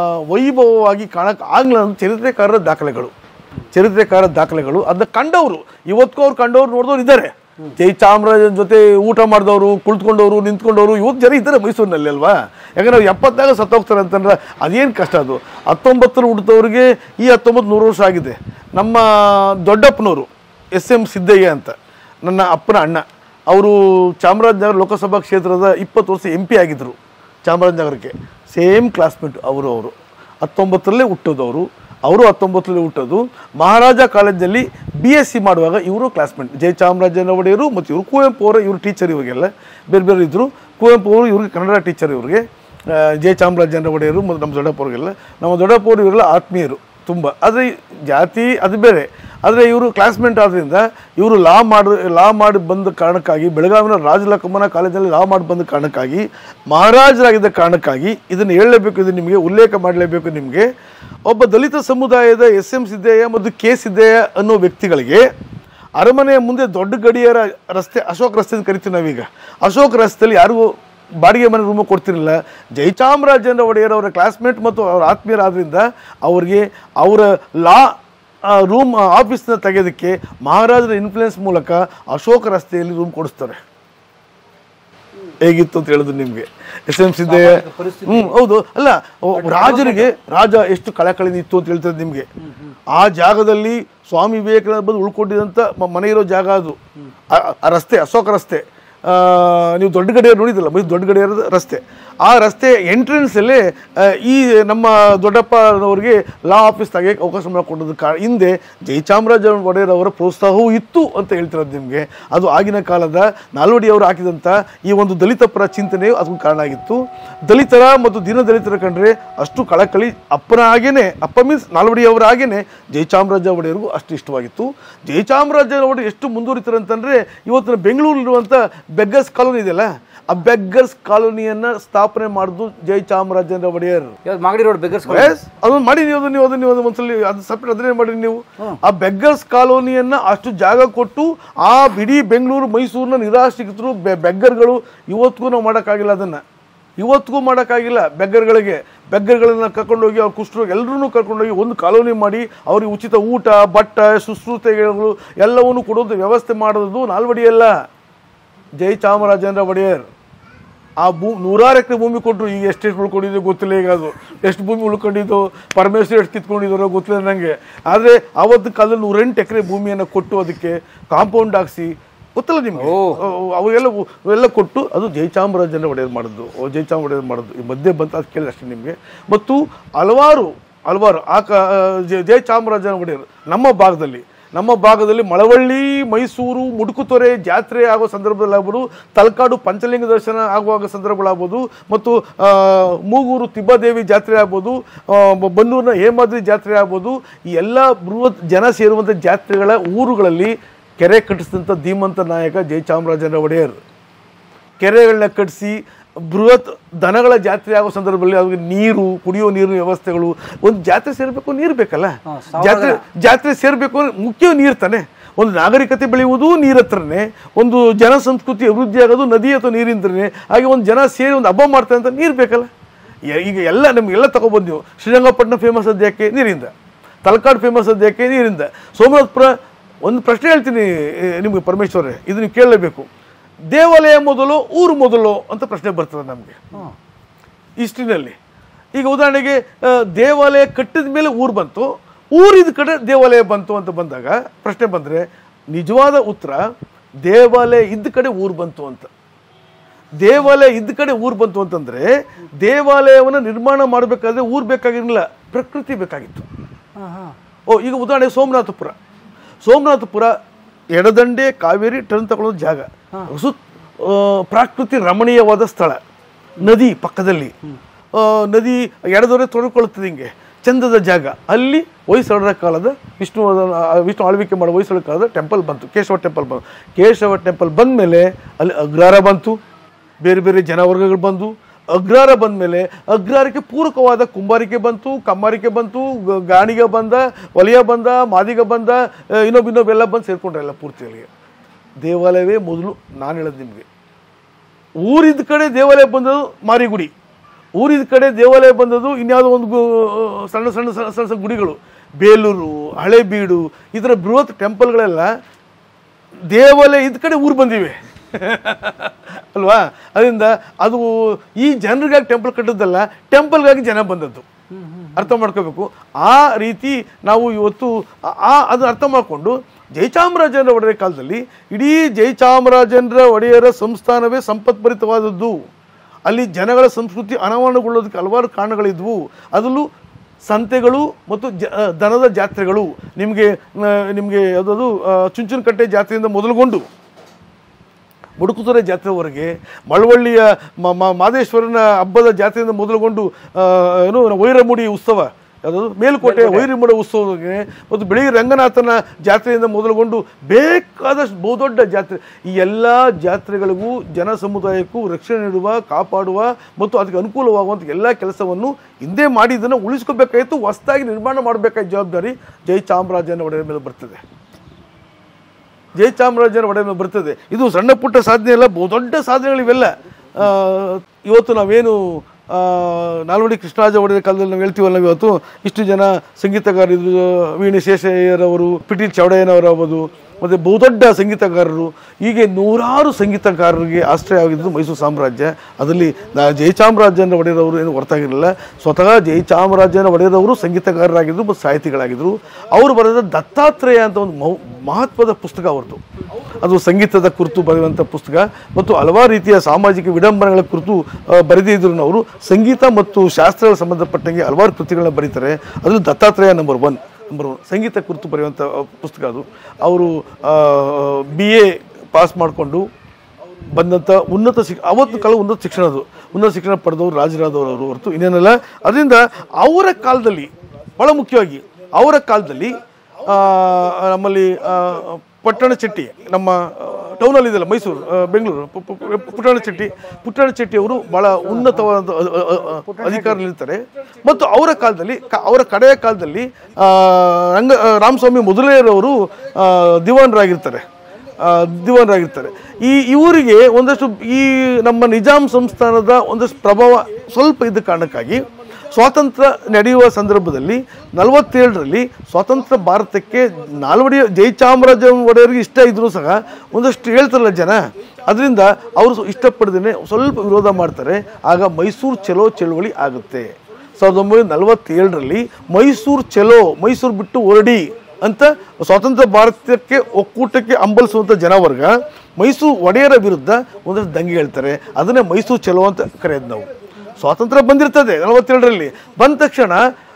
ವೈಭವವಾಗಿ ಕಾಣಕ್ಕೆ ಆಗಲಿಲ್ಲ ಅಂತ ಚರಿತ್ರೆಕಾರರ ದಾಖಲೆಗಳು ಚರಿತ್ರೆಕಾರರ ದಾಖಲೆಗಳು ಅದನ್ನ ಕಂಡವರು ಇವತ್ತಿಗೂ ಅವ್ರು ಕಂಡವ್ರು ನೋಡಿದವ್ರು ಇದ್ದಾರೆ ಜೈ ಚಾಮರಾಜನ ಜೊತೆ ಊಟ ಮಾಡಿದವರು ಕುಳಿತುಕೊಂಡವರು ನಿಂತ್ಕೊಂಡವರು ಇವತ್ತು ಜನ ಇದ್ದಾರೆ ಮೈಸೂರಿನಲ್ಲಿ ಅಲ್ವಾ ಯಾಕಂದ್ರೆ ಅವ್ರು ಎಪ್ಪತ್ತಾಗ ಸತ್ತೋಗ್ತಾರೆ ಅಂತಂದ್ರೆ ಅದೇನು ಕಷ್ಟ ಅದು ಹತ್ತೊಂಬತ್ತರ ಹುಟ್ಟಿದವ್ರಿಗೆ ಈ ಹತ್ತೊಂಬತ್ತು ನೂರು ವರ್ಷ ಆಗಿದೆ ನಮ್ಮ ದೊಡ್ಡಪ್ಪನವರು ಎಸ್ ಎಂ ಸಿದ್ದಯ್ಯ ಅಂತ ನನ್ನ ಅಪ್ಪನ ಅಣ್ಣ ಅವರು ಚಾಮರಾಜನಗರ ಲೋಕಸಭಾ ಕ್ಷೇತ್ರದ ಇಪ್ಪತ್ತು ವರ್ಷ ಎಂ ಪಿ ಆಗಿದ್ದರು ಚಾಮರಾಜನಗರಕ್ಕೆ ಸೇಮ್ ಕ್ಲಾಸ್ಮೇಟ್ ಅವರು ಅವರು ಹತ್ತೊಂಬತ್ತರಲ್ಲೇ ಹುಟ್ಟೋದು ಅವರು ಅವರು ಹತ್ತೊಂಬತ್ತರಲ್ಲಿ ಹುಟ್ಟೋದು ಮಹಾರಾಜ ಕಾಲೇಜಲ್ಲಿ ಬಿ ಎಸ್ ಸಿ ಮಾಡುವಾಗ ಇವರು ಕ್ಲಾಸ್ಮೇಟ್ ಜಯ ಚಾಮರಾಜನ ಒಡೆಯರು ಮತ್ತು ಇವರು ಕುವೆಂಪು ಅವರ ಇವರು ಟೀಚರ್ ಇವರಿಗೆಲ್ಲ ಬೇರೆ ಬೇರೆ ಇದ್ದರು ಕುವೆಂಪು ಅವರು ಇವ್ರಿಗೆ ಕನ್ನಡ ಟೀಚರ್ ಇವ್ರಿಗೆ ಆ, ಜಯ ಚಾಮರಾಜನ ಒಡೆಯರು ಮತ್ತು ನಮ್ಮ ದೊಡ್ಡಪ್ಪ ಅವ್ರಿಗೆಲ್ಲ ನಮ್ಮ ದೊಡ್ಡಪ್ಪ ಅವರು ಇವರೆಲ್ಲ ಆತ್ಮೀಯರು ತುಂಬ ಆದರೆ ಜಾತಿ ಅದು ಬೇರೆ ಆದರೆ ಇವರು ಕ್ಲಾಸ್ಮೇಟ್ ಆದ್ದರಿಂದ ಇವರು ಲಾ ಮಾಡಿ ಲಾ ಮಾಡಿ ಬಂದ ಕಾರಣಕ್ಕಾಗಿ ಬೆಳಗಾವಿನ ರಾಜಲಕಮ್ಮನ ಕಾಲೇಜಲ್ಲಿ ಲಾ ಮಾಡಿ ಬಂದ ಕಾರಣಕ್ಕಾಗಿ ಮಹಾರಾಜರಾಗಿದ್ದ ಕಾರಣಕ್ಕಾಗಿ ಇದನ್ನು ಹೇಳಲೇಬೇಕು ಇದು ನಿಮಗೆ ಉಲ್ಲೇಖ ಮಾಡಲೇಬೇಕು ನಿಮಗೆ ಒಬ್ಬ ದಲಿತ ಸಮುದಾಯದ ಎಸ್ ಎಂ ಸಿದ್ದಯ್ಯ ಮತ್ತು ಕೆ ಸಿದ್ದಯ್ಯ ಅನ್ನೋ ವ್ಯಕ್ತಿಗಳಿಗೆ ಅರಮನೆಯ ಮುಂದೆ ದೊಡ್ಡ ಗಡಿಯರ ರಸ್ತೆ ಅಶೋಕ್ ರಸ್ತೆ ಅಂತ ಕರಿತೀವಿ ನಾವೀಗ ಅಶೋಕ್ ರಸ್ತೆಯಲ್ಲಿ ಯಾರಿಗೂ ಬಾಡಿಗೆ ಮನೆ ರೂಮ್ ಕೊಡ್ತಿರಲಿಲ್ಲ ಜಯಚಾಮರಾಜೇಂದ್ರ ಒಡೆಯರ್ ಅವರ ಕ್ಲಾಸ್ಮೇಟ್ ಮತ್ತು ಅವರ ಆತ್ಮೀಯರಾದ್ರಿಂದ ಅವರಿಗೆ ಅವರ ಲಾ ರೂಮ್ ಆಫೀಸ್ನ ತೆಗೆಯೋದಕ್ಕೆ ಮಹಾರಾಜರ ಇನ್ಫ್ಲುಯೆನ್ಸ್ ಮೂಲಕ ಅಶೋಕ ರಸ್ತೆಯಲ್ಲಿ ರೂಮ್ ಕೊಡಿಸ್ತಾರೆ ಹೇಗಿತ್ತು ಅಂತ ಹೇಳಿದ್ರು ನಿಮಗೆ ಎಸ್ ಎಂ ಸಿದ್ದಯ್ಯ ಹ್ಮ್ ಹೌದು ಅಲ್ಲ ಓ, ರಾಜರಿಗೆ ರಾಜ ಎಷ್ಟು ಕಳಕಳಿ ಇತ್ತು ಅಂತ ಹೇಳ್ತದೆ ನಿಮಗೆ ಆ ಜಾಗದಲ್ಲಿ ಸ್ವಾಮಿ ವಿವೇಕಾನಂದ ಬಂದು ಉಳ್ಕೊಂಡಿದ್ದಂಥ ಮ- ಮನೆ ಇರೋ ಜಾಗ ಅದು ಆ- ಆ ರಸ್ತೆ ಅಶೋಕ ರಸ್ತೆ ಆ, ನೀವು ದೊಡ್ಡ ಗಡಿಯಾರ ನೋಡಿದಿಲ್ಲ ಬೈ ದೊಡ್ಡ ಗಡಿಯಾರದ ರಸ್ತೆ ಆ ರಸ್ತೆ ಎಂಟ್ರೆನ್ಸಲ್ಲೇ ಈ ನಮ್ಮ ದೊಡ್ಡಪ್ಪನವ್ರಿಗೆ ಲಾ ಆಫೀಸ್ ತೆಗಿಯೋಕೆ ಅವಕಾಶ ಮಾಡಿಕೊಡೋದು ಕಾ ಹಿಂದೆ ಜಯಚಾಮರಾಜ ಒಡೆಯರ್ ಅವರ ಪ್ರೋತ್ಸಾಹವೂ ಇತ್ತು ಅಂತ ಹೇಳ್ತಿರೋದು ನಿಮಗೆ ಅದು ಆಗಿನ ಕಾಲದ ನಾಲ್ವಡಿ ಅವರು ಹಾಕಿದಂಥ ಈ ಒಂದು ದಲಿತ ಪರ ಚಿಂತನೆಯು ಅದಕ್ಕೆ ಕಾರಣ ಆಗಿತ್ತು ದಲಿತರ ಮತ್ತು ದೀನದಲಿತರ ಕಂಡ್ರೆ ಅಷ್ಟು ಕಳಕಳಿ ಅಪ್ಪನ ಹಾಗೇನೆ ಅಪ್ಪ ಮೀನ್ಸ್ ನಾಲ್ವಡಿ ಅವರ ಹಾಗೇನೆ ಜಯಚಾಮರಾಜ ಒಡೆಯರಿಗೂ ಅಷ್ಟು ಇಷ್ಟವಾಗಿತ್ತು ಜಯಚಾಮರಾಜ ಒಡೆಯರ್ ಎಷ್ಟು ಮುಂದುವರಿತಾರೆ ಅಂತಂದ್ರೆ ಇವತ್ತಿನ ಬೆಂಗಳೂರಿರುವಂಥ ಬೆಗ್ಗರ್ಸ್ ಕಾಲೋನಿ ಇದೆಯಲ್ಲ ಆ ಬೆಗ್ಗರ್ಸ್ ಕಾಲೋನಿಯನ್ನ ಸ್ಥಾಪನೆ ಮಾಡಿದ್ದು ಜಯಚಾಮರಾಜೇಂದ್ರ ಒಡೆಯರ್ ಯಾವ್ದು ಮಾಗಡಿ ರೋಡ್ ಬೆಗರ್ಸ್ ಎಸ್ ಅದನ್ನ ಮಾಡಿ ನೀವು ಅದನ್ನ ನೀವು ಅದನ್ನ ನೀವು ಅದನ್ನ ಒಂದ್ಸಲಿ ಅದು ಸಪ್ರೇಟ್ ಅದನ್ನೇ ಮಾಡಿ ನೀವು ಆ ಬೆಗ್ಗರ್ಸ್ ಕಾಲೋನಿಯನ್ನ ಅಷ್ಟು ಜಾಗ ಕೊಟ್ಟು ಆ ಇಡೀ ಬೆಂಗಳೂರು ಮೈಸೂರಿನ ನಿರಾಶ್ರಿತರು ಬೆ- ಬೆಗ್ಗರ್ಗಳು ಇವತ್ತಿಗೂ ನಾವು ಮಾಡೋಕ್ಕಾಗಿಲ್ಲ ಅದನ್ನ ಇವತ್ತಿಗೂ ಮಾಡೋಕ್ಕಾಗಿಲ್ಲ ಬೆಗ್ಗರ್ಗಳಿಗೆ ಬೆಗ್ಗರ್ಗಳನ್ನ ಕರ್ಕೊಂಡೋಗಿ ಅವ್ರ ಕುಷ್ಠರೋಗಿ ಎಲ್ಲರೂ ಕರ್ಕೊಂಡೋಗಿ ಒಂದು ಕಾಲೋನಿ ಮಾಡಿ ಅವ್ರಿಗೆ ಉಚಿತ ಊಟ ಬಟ್ಟ ಶುಶ್ರೂಷೆಗಳು ಎಲ್ಲವನ್ನು ಕೊಡೋದು ವ್ಯವಸ್ಥೆ ಮಾಡೋದು ನಾಲ್ವಡಿಯಲ್ಲ ಜೈ ಚಾಮರಾಜೇಂದ್ರ ಒಡೆಯರ್ ಆ ಭೂ ನೂರಾರು ಎಕರೆ ಭೂಮಿ ಕೊಟ್ಟರು ಈಗ ಎಷ್ಟೆಷ್ಟು ಉಳ್ಕೊಂಡಿದ್ದು ಗೊತ್ತಿಲ್ಲ ಈಗ ಅದು ಎಷ್ಟು ಭೂಮಿ ಉಳ್ಕೊಂಡಿದ್ದು ಪರಮೇಶ್ವರ್ ಎಷ್ಟು ಕಿತ್ಕೊಂಡಿದ್ದಾರೋ ಗೊತ್ತಿಲ್ಲ ನನಗೆ ಆದರೆ ಆವತ್ತು ಕಾಲದಲ್ಲಿ ನೂರೆಂಟು ಎಕರೆ ಭೂಮಿಯನ್ನು ಕೊಟ್ಟು ಅದಕ್ಕೆ ಕಾಂಪೌಂಡ್ ಹಾಕ್ಸಿ ಗೊತ್ತಲ್ಲ ನಿಮಗೆ ಅವರೆಲ್ಲ ಎಲ್ಲ ಕೊಟ್ಟು ಅದು ಜಯಚಾಮರಾಜೇಂದ್ರ ಒಡೆಯರ್ ಮಾಡಿದ್ದು ಓ ಜಯಚಾಮ ಒಡೆಯರ್ ಮಾಡಿದ್ದು ಈ ಮಧ್ಯೆ ಬಂತ ಅದು ಕೇಳಿದೆ ಅಷ್ಟೇ ನಿಮಗೆ ಮತ್ತು ಹಲವಾರು ಹಲವಾರು ಆ ಕ ಜಯ- ಜಯಚಾಮರಾಜನ ಒಡೆಯರ್ ನಮ್ಮ ಭಾಗದಲ್ಲಿ ನಮ್ಮ ಭಾಗದಲ್ಲಿ ಮಳವಳ್ಳಿ ಮೈಸೂರು ಮುಡುಕುತೊರೆ ಜಾತ್ರೆ ಆಗೋ ಸಂದರ್ಭದಲ್ಲಿ ಆಗ್ಬೋದು ತಲಕಾಡು ಪಂಚಲಿಂಗ ದರ್ಶನ ಆಗುವಾಗ ಸಂದರ್ಭಗಳಾಗ್ಬೋದು ಮತ್ತು ಆ, ಮೂಗೂರು ತಿಬ್ಬದೇವಿ ಜಾತ್ರೆ ಆಗ್ಬೋದು ಆ, ಬ- ಬನ್ನೂರಿನ ಹೇಮಾದ್ರಿ ಜಾತ್ರೆ ಆಗ್ಬೋದು ಈ ಎಲ್ಲ ಬೃಹತ್ ಜನ ಸೇರುವಂಥ ಜಾತ್ರೆಗಳ ಊರುಗಳಲ್ಲಿ ಕೆರೆ ಕಟ್ಟಿಸಿದಂಥ ಧೀಮಂತ ನಾಯಕ ಜಯಚಾಮರಾಜನ ಒಡೆಯರ್ ಕೆರೆಗಳನ್ನ ಕಟ್ಟಿಸಿ ಬೃಹತ್ ದನಗಳ ಜಾತ್ರೆ ಆಗೋ ಸಂದರ್ಭದಲ್ಲಿ ಅವ್ರಿಗೆ ನೀರು ಕುಡಿಯೋ ನೀರಿನ ವ್ಯವಸ್ಥೆಗಳು ಒಂದು ಜಾತ್ರೆ ಸೇರಬೇಕು ನೀರು ಬೇಕಲ್ಲ ಜಾತ್ರೆ ಜಾತ್ರೆ ಸೇರಬೇಕು ಅಂದ್ರೆ ಮುಖ್ಯ ನೀರು ತಾನೆ ಒಂದು ನಾಗರಿಕತೆ ಬೆಳೆಯುವುದು ನೀರ ಹತ್ರನೇ ಒಂದು ಜನ ಸಂಸ್ಕೃತಿ ಅಭಿವೃದ್ಧಿ ಆಗೋದು ನದಿ ಅಥವಾ ನೀರಿಂದನೇ ಹಾಗೆ ಒಂದು ಜನ ಸೇರಿ ಒಂದು ಹಬ್ಬ ಮಾಡ್ತಾರೆ ಅಂತ ನೀರು ಬೇಕಲ್ಲ ಯ- ಈಗ ಎಲ್ಲ ನಮಗೆಲ್ಲ ತಗೊಬಂದು ನೀವು ಶ್ರೀರಂಗಪಟ್ಟಣ ಫೇಮಸ್ ಸದ್ಯಕ್ಕೆ ನೀರಿಂದ ತಲಕಾಡು ಫೇಮಸ್ ಸದ್ಯಕ್ಕೆ ನೀರಿಂದ ಸೋಮನಾಥಪುರ ಒಂದು ಪ್ರಶ್ನೆ ಹೇಳ್ತೀನಿ ಏ, ನಿಮಗೆ ಪರಮೇಶ್ವರೇ ಇದು ನೀವು ಕೇಳಲೇಬೇಕು ದೇವಾಲಯ ಮೊದಲು ಊರು ಮೊದಲು ಅಂತ ಪ್ರಶ್ನೆ ಬರ್ತದೆ ನಮಗೆ ಹಿಸ್ಟ್ರಿನಲ್ಲಿ ಈಗ ಉದಾಹರಣೆಗೆ ಆ, ದೇವಾಲಯ ಕಟ್ಟಿದ ಮೇಲೆ ಊರು ಬಂತು ಊರಿದ ಕಡೆ ದೇವಾಲಯ ಬಂತು ಅಂತ ಬಂದಾಗ ಪ್ರಶ್ನೆ ಬಂದರೆ ನಿಜವಾದ ಉತ್ತರ ದೇವಾಲಯ ಇದ್ದ ಕಡೆ ಊರು ಬಂತು ಅಂತ ದೇವಾಲಯ ಇದ್ದ ಕಡೆ ಊರು ಬಂತು ಅಂತಂದ್ರೆ ದೇವಾಲಯವನ್ನು ನಿರ್ಮಾಣ ಮಾಡಬೇಕಾದ್ರೆ ಊರು ಬೇಕಾಗಿರಲಿಲ್ಲ ಪ್ರಕೃತಿ ಬೇಕಾಗಿತ್ತು ಓ ಈಗ ಉದಾಹರಣೆ ಸೋಮನಾಥಪುರ ಸೋಮನಾಥಪುರ ಎಡದಂಡೆ ಕಾವೇರಿ ಟರ್ನ್ ತಗೊಳ್ಳೋ ಜಾಗ ಸುತ್ ಆ, ಪ್ರಾಕೃತಿ ರಮಣೀಯವಾದ ಸ್ಥಳ ನದಿ ಪಕ್ಕದಲ್ಲಿ ಆ, ನದಿ ಎಡದೊರೆ ತೊಡ್ಕೊಳ್ತದೆ ಹಿಂಗೆ ಚಂದದ ಜಾಗ ಅಲ್ಲಿ ಹೊಯ್ಸಳರ ಕಾಲದ ವಿಷ್ಣು ವಿಷ್ಣು ಆಳ್ವಿಕೆ ಮಾಡೋ ಹೊಯ್ಸಳ ಕಾಲದ ಟೆಂಪಲ್ ಬಂತು ಕೇಶವ ಟೆಂಪಲ್ ಬಂತು ಕೇಶವ ಟೆಂಪಲ್ ಬಂದ ಮೇಲೆ ಅಲ್ಲಿ ಅಗ್ರಹಾರ ಬಂತು ಬೇರೆ ಬೇರೆ ಜನವರ್ಗಗಳು ಬಂದು ಅಗ್ರಹಾರ ಬಂದ ಮೇಲೆ ಅಗ್ರಹಾರಕ್ಕೆ ಪೂರಕವಾದ ಕುಂಬಾರಿಕೆ ಬಂತು ಕಮ್ಮಾರಿಕೆ ಬಂತು ಗ- ಗಾಣಿಗ ಬಂದ ವಲಯ ಬಂದ ಮಾದಿಗ ಬಂದ ಆ, ಇನ್ನೊಬ್ಬ ಇನ್ನೊಬ್ಬೆಲ್ಲ ಬಂದು ಸೇರ್ಕೊಂಡ್ರೆ ಎಲ್ಲ ಪೂರ್ತಿ ಅಲ್ಲಿಗೆ ದೇವಾಲಯವೇ ಮೊದಲು ನಾನು ಹೇಳೋದು ನಿಮಗೆ ಊರಿದ ಕಡೆ ದೇವಾಲಯ ಬಂದದ್ದು ಮಾರಿಗುಡಿ ಊರಿದ ಕಡೆ ದೇವಾಲಯ ಬಂದದ್ದು ಇನ್ಯಾವುದೋ ಒಂದು ಗು- ಸಣ್ಣ ಸಣ್ಣ ಸಣ್ಣ ಸಣ್ಣ ಸಣ್ಣ ಗುಡಿಗಳು ಬೇಲೂರು ಹಳೇಬೀಡು ಈ ಥರ ಬೃಹತ್ ಟೆಂಪಲ್ಗಳೆಲ್ಲ ದೇವಾಲಯ ಇದ್ ಕಡೆ ಊರು ಬಂದಿವೆ ಅಲ್ವಾ ಅದರಿಂದ ಅದು ಈ ಜನರಿಗಾಗಿ ಟೆಂಪಲ್ ಕಟ್ಟದ್ದಲ್ಲ ಟೆಂಪಲ್ಗಾಗಿ ಜನ ಬಂದದ್ದು ಅರ್ಥ ಮಾಡ್ಕೋಬೇಕು ಆ ರೀತಿ ನಾವು ಇವತ್ತು ಆ- ಆ ಅದು ಅರ್ಥ ಮಾಡಿಕೊಂಡು ಜಯಚಾಮರಾಜೇಂದ್ರ ಒಡೆಯರ ಕಾಲದಲ್ಲಿ ಇಡೀ ಜಯಚಾಮರಾಜೇಂದ್ರ ಒಡೆಯರ ಸಂಸ್ಥಾನವೇ ಸಂಪತ್ಭರಿತವಾದದ್ದು ಅಲ್ಲಿ ಜನಗಳ ಸಂಸ್ಕೃತಿ ಅನಾವರಣಗೊಳ್ಳೋದಕ್ಕೆ ಹಲವಾರು ಕಾರಣಗಳಿದ್ವು ಅದರಲ್ಲೂ ಸಂತೆಗಳು ಮತ್ತು ಜ ಆ, ದನದ ಜಾತ್ರೆಗಳು ನಿಮಗೆ ನಿಮಗೆ ಯಾವುದದು ಚುಂಚನಕಟ್ಟೆ ಜಾತ್ರೆಯಿಂದ ಮೊದಲುಗೊಂಡು ಮುಡುಕುತೊರೆ ಜಾತ್ರೆವರೆಗೆ ಮಳವಳ್ಳಿಯ ಮ- ಮ- ಮಾದೇಶ್ವರನ ಹಬ್ಬದ ಜಾತ್ರೆಯಿಂದ ಮೊದಲುಗೊಂಡು ಆ, ಏನು ವೈರಮುಡಿ ಉತ್ಸವ ಯಾವುದು ಮೇಲುಕೋಟೆ ವೈರಮುಡಿ ಉತ್ಸವಕ್ಕೆ ಮತ್ತು ಬೆಳಗ್ಗೆ ರಂಗನಾಥನ ಜಾತ್ರೆಯಿಂದ ಮೊದಲುಗೊಂಡು ಬೇಕಾದಷ್ಟು ಬಹುದೊಡ್ಡ ಜಾತ್ರೆ ಈ ಎಲ್ಲ ಜಾತ್ರೆಗಳಿಗೂ ಜನ ಸಮುದಾಯಕ್ಕೂ ರಕ್ಷಣೆ ನೀಡುವ ಕಾಪಾಡುವ ಮತ್ತು ಅದಕ್ಕೆ ಅನುಕೂಲವಾಗುವಂಥ ಎಲ್ಲ ಕೆಲಸವನ್ನು ಹಿಂದೆ ಮಾಡಿ ಇದನ್ನು ಉಳಿಸ್ಕೋಬೇಕಾಯಿತು ಹೊಸದಾಗಿ ನಿರ್ಮಾಣ ಮಾಡಬೇಕಾದ ಜವಾಬ್ದಾರಿ ಜಯಚಾಮರಾಜನ ಒಡೆಯ ಮೇಲೆ ಬರ್ತದೆ ಜಯಚಾಮರಾಜನ ಒಡೆ ಮೇಲೆ ಬರ್ತದೆ ಇದು ಸಣ್ಣ ಪುಟ್ಟ ಸಾಧನೆ ಅಲ್ಲ ಬಹು ದೊಡ್ಡ ಸಾಧನೆಗಳು ಇವೆಲ್ಲ ಆ, ಇವತ್ತು ನಾವೇನು ಆ, ನಾಲ್ವಡಿ ಕೃಷ್ಣರಾಜ ಒಡೆಯ ಕಾಲದಲ್ಲಿ ನಾವು ಹೇಳ್ತೀವಲ್ಲ ನಾವು ಇವತ್ತು ಇಷ್ಟು ಜನ ಸಂಗೀತಗಾರರಿದ್ರು ವೀಣೆ ಶೇಷಯ್ಯರವರು ಪಿಟೀಲ್ ಚೌಡಯ್ಯನವರಾಗ್ಬೋದು ಮತ್ತು ಬಹುದೊಡ್ಡ ಸಂಗೀತಗಾರರು ಹೀಗೆ ನೂರಾರು ಸಂಗೀತಗಾರರಿಗೆ ಆಶ್ರಯ ಆಗಿದ್ದು ಮೈಸೂರು ಸಾಮ್ರಾಜ್ಯ ಅದರಲ್ಲಿ ನಾ ಜಯಚಾಮರಾಜನ ಒಡೆಯರವರು ಏನು ಹೊರತಾಗಿರಲಿಲ್ಲ ಸ್ವತಃ ಜಯಚಾಮರಾಜನ ಒಡೆಯರವರು ಸಂಗೀತಗಾರರಾಗಿದ್ದರು ಮತ್ತು ಸಾಹಿತಿಗಳಾಗಿದ್ದರು ಅವರು ಬರೆದ ದತ್ತಾತ್ರೇಯ ಅಂತ ಒಂದು ಮಹು ಮಹತ್ವದ ಪುಸ್ತಕ ಅವ್ರದ್ದು ಅದು ಸಂಗೀತದ ಕುರಿತು ಬರೆಯುವಂಥ ಪುಸ್ತಕ ಮತ್ತು ಹಲವಾರು ರೀತಿಯ ಸಾಮಾಜಿಕ ವಿಡಂಬನೆಗಳ ಕುರಿತು ಆ, ಬರೆದಿದ್ರು ಅವರು ಸಂಗೀತ ಮತ್ತು ಶಾಸ್ತ್ರಗಳ ಸಂಬಂಧಪಟ್ಟಂಗೆ ಹಲವಾರು ಕೃತಿಗಳನ್ನ ಬರೀತಾರೆ ಅದರಲ್ಲಿ Dattatreya number one number one ಸಂಗೀತ ಕುರಿತು ಬರೆಯುವಂಥ ಆ, ಪುಸ್ತಕ ಅದು ಅವರು ಬಿ ಎ ಪಾಸ್ ಮಾಡಿಕೊಂಡು ಬಂದಂಥ ಉನ್ನತ ಶಿಕ್ಷ ಅವತ್ತು ಕಾಲ ಉನ್ನತ ಶಿಕ್ಷಣ ಅದು ಉನ್ನತ ಶಿಕ್ಷಣ ಪಡೆದವರು ರಾಜರಾದವರು ಅವರು ಹೊರತು ಇನ್ನೇನಲ್ಲ ಅದರಿಂದ ಅವರ ಕಾಲದಲ್ಲಿ ಭಾಳ ಮುಖ್ಯವಾಗಿ ಅವರ ಕಾಲದಲ್ಲಿ ಆ, ನಮ್ಮಲ್ಲಿ ಆ, ಪಟ್ಟಣ ಚೆಟ್ಟಿ ನಮ್ಮ ಟೌನಲ್ಲಿ ಇದೆಯಲ್ಲ ಮೈಸೂರು ಆ, ಬೆಂಗಳೂರು ಪು- ಪು- ಪು- ಪುಟ್ಟಣ ಚೆಟ್ಟಿ ಪುಟ್ಟಣ ಚೆಟ್ಟಿ ಅವರು ಭಾಳ ಉನ್ನತವಾದ ಅ- ಅ- ಅ- ಅ- ಅಧಿಕಾರದಲ್ಲಿರ್ತಾರೆ ಮತ್ತು ಅವರ ಕಾಲದಲ್ಲಿ ಕ- ಅವರ ಕಡೆಯ ಕಾಲದಲ್ಲಿ ಆ, ರಂಗ ಆ, ರಾಮಸ್ವಾಮಿ ಮೊದಲನೆಯರವರು ಆ, ದಿವಾನರಾಗಿರ್ತಾರೆ ಆ, ದಿವಾನರಾಗಿರ್ತಾರೆ ಈ ಇವರಿಗೆ ಒಂದಷ್ಟು ಈ ನಮ್ಮ ನಿಜಾಂ ಸಂಸ್ಥಾನದ ಒಂದಷ್ಟು ಪ್ರಭಾವ ಸ್ವಲ್ಪ ಇದ್ದ ಕಾರಣಕ್ಕಾಗಿ ಸ್ವಾತಂತ್ರ್ಯ ನಡೆಯುವ ಸಂದರ್ಭದಲ್ಲಿ ನಲವತ್ತೇಳರಲ್ಲಿ ಸ್ವಾತಂತ್ರ್ಯ ಭಾರತಕ್ಕೆ ನಾಲ್ವಡಿ ಜಯಚಾಮರಾಜ ಒಡೆಯರಿಗೆ ಇಷ್ಟ ಇದ್ರೂ ಸಹ ಒಂದಷ್ಟು ಹೇಳ್ತಾರಲ್ಲ ಜನ ಅದರಿಂದ ಅವರು ಇಷ್ಟಪಡದೇ ಸ್ವಲ್ಪ ವಿರೋಧ ಮಾಡ್ತಾರೆ ಆಗ ಮೈಸೂರು ಚಲೋ ಚಳುವಳಿ ಆಗುತ್ತೆ ಸಾವಿರದ ಒಂಬೈನೂರ ನಲವತ್ತೇಳರಲ್ಲಿ ಮೈಸೂರು ಚಲೋ ಮೈಸೂರು ಬಿಟ್ಟು ಹೊರಡಿ ಅಂತ ಸ್ವಾತಂತ್ರ್ಯ ಭಾರತಕ್ಕೆ ಒಕ್ಕೂಟಕ್ಕೆ ಹಂಬಲಿಸುವಂಥ ಜನವರ್ಗ ಮೈಸೂರು ಒಡೆಯರ ವಿರುದ್ಧ ಒಂದಷ್ಟು ದಂಗೆ ಹೇಳ್ತಾರೆ ಅದನ್ನೇ ಮೈಸೂರು ಚಲೋ ಅಂತ ಕರೆಯೋದು ನಾವು ಸ್ವಾತಂತ್ರ್ಯ ಬಂದಿರ್ತದೆ ನಲವತ್ತೇಳರಲ್ಲಿ ಬಂದ ತಕ್ಷಣ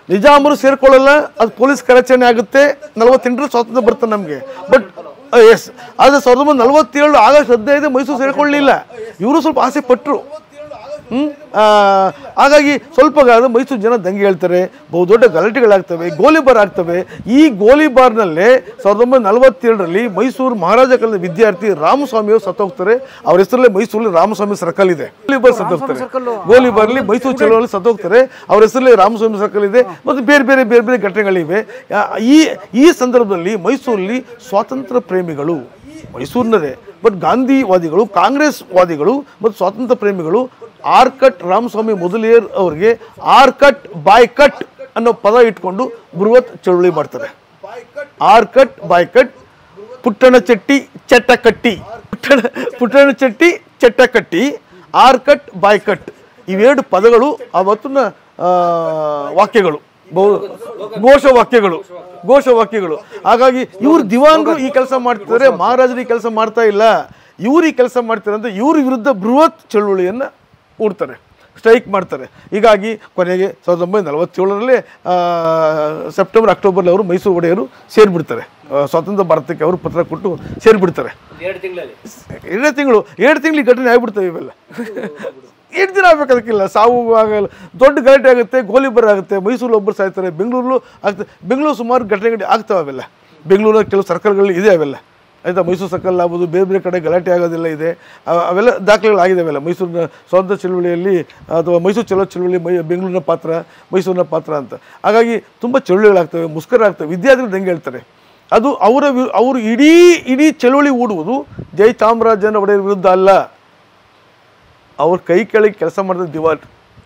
ನಿಜಾಮರು ಸೇರ್ಕೊಳ್ಳಲ್ಲ ಅದು ಪೊಲೀಸ್ ಕಾರ್ಯಾಚರಣೆ ಆಗುತ್ತೆ ನಲವತ್ತೆಂಟರ ಸ್ವಾತಂತ್ರ್ಯ ಬರ್ತದೆ ನಮಗೆ ಬಟ್ ಎಸ್ ಆದರೆ ಸಾವಿರದ ಒಂಬೈನೂರ ನಲವತ್ತೇಳು ಆಗಸ್ಟ್ ಹದಿನೈದು ಮೈಸೂರು ಸೇರ್ಕೊಳ್ಳಿಲ್ಲ ಇವರು ಸ್ವಲ್ಪ ಆಸೆ ಪಟ್ಟರು ಹ್ಮ್? ಆ, ಹಾಗಾಗಿ ಸ್ವಲ್ಪ ಕಾಲ ಮೈಸೂರು ಜನ ದಂಗೆ ಹೇಳ್ತಾರೆ ಬಹುದೊಡ್ಡ ಗಲಾಟೆಗಳಾಗ್ತವೆ ಗೋಲಿಬಾರ್ ಆಗ್ತವೆ ಈ ಗೋಲಿಬಾರ್ನಲ್ಲೇ ಸಾವಿರದ ಒಂಬೈನೂರ ನಲವತ್ತೇಳರಲ್ಲಿ ಮೈಸೂರು ಮಹಾರಾಜ ಕಾಲದ ವಿದ್ಯಾರ್ಥಿ ರಾಮಸ್ವಾಮಿಯವರು ಸತ್ತೋಗ್ತಾರೆ ಅವ್ರ ಹೆಸರಲ್ಲೇ ಮೈಸೂರಲ್ಲಿ ರಾಮಸ್ವಾಮಿ ಸರ್ಕಲ್ ಇದೆ ಗೋಲಿಬಾರ್ ಸತ್ತೋಗ್ತಾರೆ ಗೋಲಿಬಾರ್ಲಿ ಮೈಸೂರು ಚಳುವಳಿ ಸತ್ತೋಗ್ತಾರೆ ಅವ್ರ ಹೆಸರಲ್ಲೇ ರಾಮಸ್ವಾಮಿ ಸರ್ಕಲ್ ಇದೆ ಮತ್ತು ಬೇರೆ ಬೇರೆ ಬೇರೆ ಬೇರೆ ಘಟನೆಗಳಿವೆ ಆ, ಈ ಈ ಸಂದರ್ಭದಲ್ಲಿ ಮೈಸೂರಲ್ಲಿ ಸ್ವಾತಂತ್ರ್ಯ ಪ್ರೇಮಿಗಳು ಮೈಸೂರಿನದೇ ಬಟ್ ಗಾಂಧಿವಾದಿಗಳು ಕಾಂಗ್ರೆಸ್ ವಾದಿಗಳು ಮತ್ತು ಸ್ವಾತಂತ್ರ್ಯ ಪ್ರೇಮಿಗಳು ಆರ್ಕಟ್ ರಾಮಸ್ವಾಮಿ ಮೊದಲಿಯರ್ ಅವರಿಗೆ ಆರ್ಕಟ್ ಬಾಯ್ಕಟ್ ಅನ್ನೋ ಪದ ಇಟ್ಕೊಂಡು ಬೃಹತ್ ಚಳುವಳಿ ಮಾಡ್ತಾರೆ ಆರ್ಕಟ್ ಬಾಯ್ಕಟ್ ಪುಟ್ಟಣ ಚಟ್ಟಿ ಚಟ್ಟಕಟ್ಟಿ ಪುಟ್ಟಣ ಪುಟ್ಟಣ ಚಟ್ಟಿ ಚಟ್ಟಕಟ್ಟಿ ಆರ್ಕಟ್ ಬಾಯ್ಕಟ್ ಇವೆರಡು ಪದಗಳು ಅವತ್ತಿನ ಆ, ವಾಕ್ಯಗಳು ಬಹು ಘೋಷ ವಾಕ್ಯಗಳು ಘೋಷ ವಾಕ್ಯಗಳು ಹಾಗಾಗಿ ಇವ್ರು ದಿವಾನ್ಗಳು ಈ ಕೆಲಸ ಮಾಡ್ತಿದ್ದಾರೆ ಮಹಾರಾಜರು ಈ ಕೆಲಸ ಮಾಡ್ತಾ ಇಲ್ಲ ಇವ್ರು ಈ ಕೆಲಸ ಮಾಡ್ತಾರೆ ಅಂತ ಇವ್ರ ವಿರುದ್ಧ ಬೃಹತ್ ಚಳುವಳಿಯನ್ನು ಹೂಡ್ತಾರೆ ಸ್ಟ್ರೈಕ್ ಮಾಡ್ತಾರೆ ಹೀಗಾಗಿ ಕೊನೆಗೆ ಸಾವಿರದ ಒಂಬೈನೂರ ನಲವತ್ತೇಳರಲ್ಲಿ ಸೆಪ್ಟೆಂಬರ್ ಅಕ್ಟೋಬರ್ಲಿ ಅವರು ಮೈಸೂರು ಒಡೆಯರು ಸೇರಿಬಿಡ್ತಾರೆ ಆ, ಸ್ವಾತಂತ್ರ್ಯ ಭಾರತಕ್ಕೆ ಅವರು ಪತ್ರ ಕೊಟ್ಟು ಸೇರಿಬಿಡ್ತಾರೆ ಎರಡು ತಿಂಗಳಲ್ಲಿ ಎರಡೇ ತಿಂಗಳು ಎರಡು ತಿಂಗಳಿಗೆ ಘಟನೆ ಆಗ್ಬಿಡ್ತವೆ ಇವೆಲ್ಲ ಎರಡು ದಿನ ಆಗ್ಬೇಕು ಅದಕ್ಕಿಲ್ಲ ಸಾವು ಆಗಲ್ಲ ದೊಡ್ಡ ಗಲಾಟೆ ಆಗುತ್ತೆ ಗೋಲಿಬಾರ್ ಆಗುತ್ತೆ ಮೈಸೂರು ಒಬ್ಬರು ಸಾಯ್ತಾರೆ ಬೆಂಗಳೂರು ಆಗ್ತದೆ ಬೆಂಗಳೂರು ಸುಮಾರು ಘಟನೆಗಳು ಆಗ್ತವೆ ಅವೆಲ್ಲ ಬೆಂಗಳೂರಲ್ಲಿ ಕೆಲವು ಸರ್ಕಲ್ಗಳು ಇದೆ ಅವೆಲ್ಲ ಆಯಿತಾ ಮೈಸೂರು ಸರ್ಕಲ್ ಆಗ್ಬೋದು ಬೇರೆ ಬೇರೆ ಕಡೆ ಗಲಾಟೆ ಆಗೋದೆಲ್ಲ ಇದೆ ಅವ- ಅವೆಲ್ಲ ದಾಖಲೆಗಳಾಗಿದೆ ಅವೆಲ್ಲ ಮೈಸೂರಿನ ಸ್ವಾತಂತ್ರ್ಯ ಚಳುವಳಿಯಲ್ಲಿ ಅಥವಾ ಮೈಸೂರು ಚಲೋ ಚಳುವಳಿ ಮೈ ಬೆಂಗಳೂರಿನ ಪಾತ್ರ ಮೈಸೂರಿನ ಪಾತ್ರ ಅಂತ ಹಾಗಾಗಿ ತುಂಬ ಚಳುವಳಿಗಳಾಗ್ತವೆ ಮುಸ್ಕರ ಆಗ್ತವೆ ವಿದ್ಯಾರ್ಥಿಗಳು ದಂಗೆ ಹೇಳ್ತಾರೆ ಅದು ಅವರ ವಿ- ಅವರು ಇಡೀ ಇಡೀ ಚಳುವಳಿ ಹೂಡುವುದು ಜೈ ಚಾಮರಾಜನ ಒಡೆಯರ ವಿರುದ್ಧ ಅಲ್ಲ ಅವ್ರ ಕೈ ಕೆಳಗೆ ಕೆಲಸ ಮಾಡಿದ ದಿವಾನ್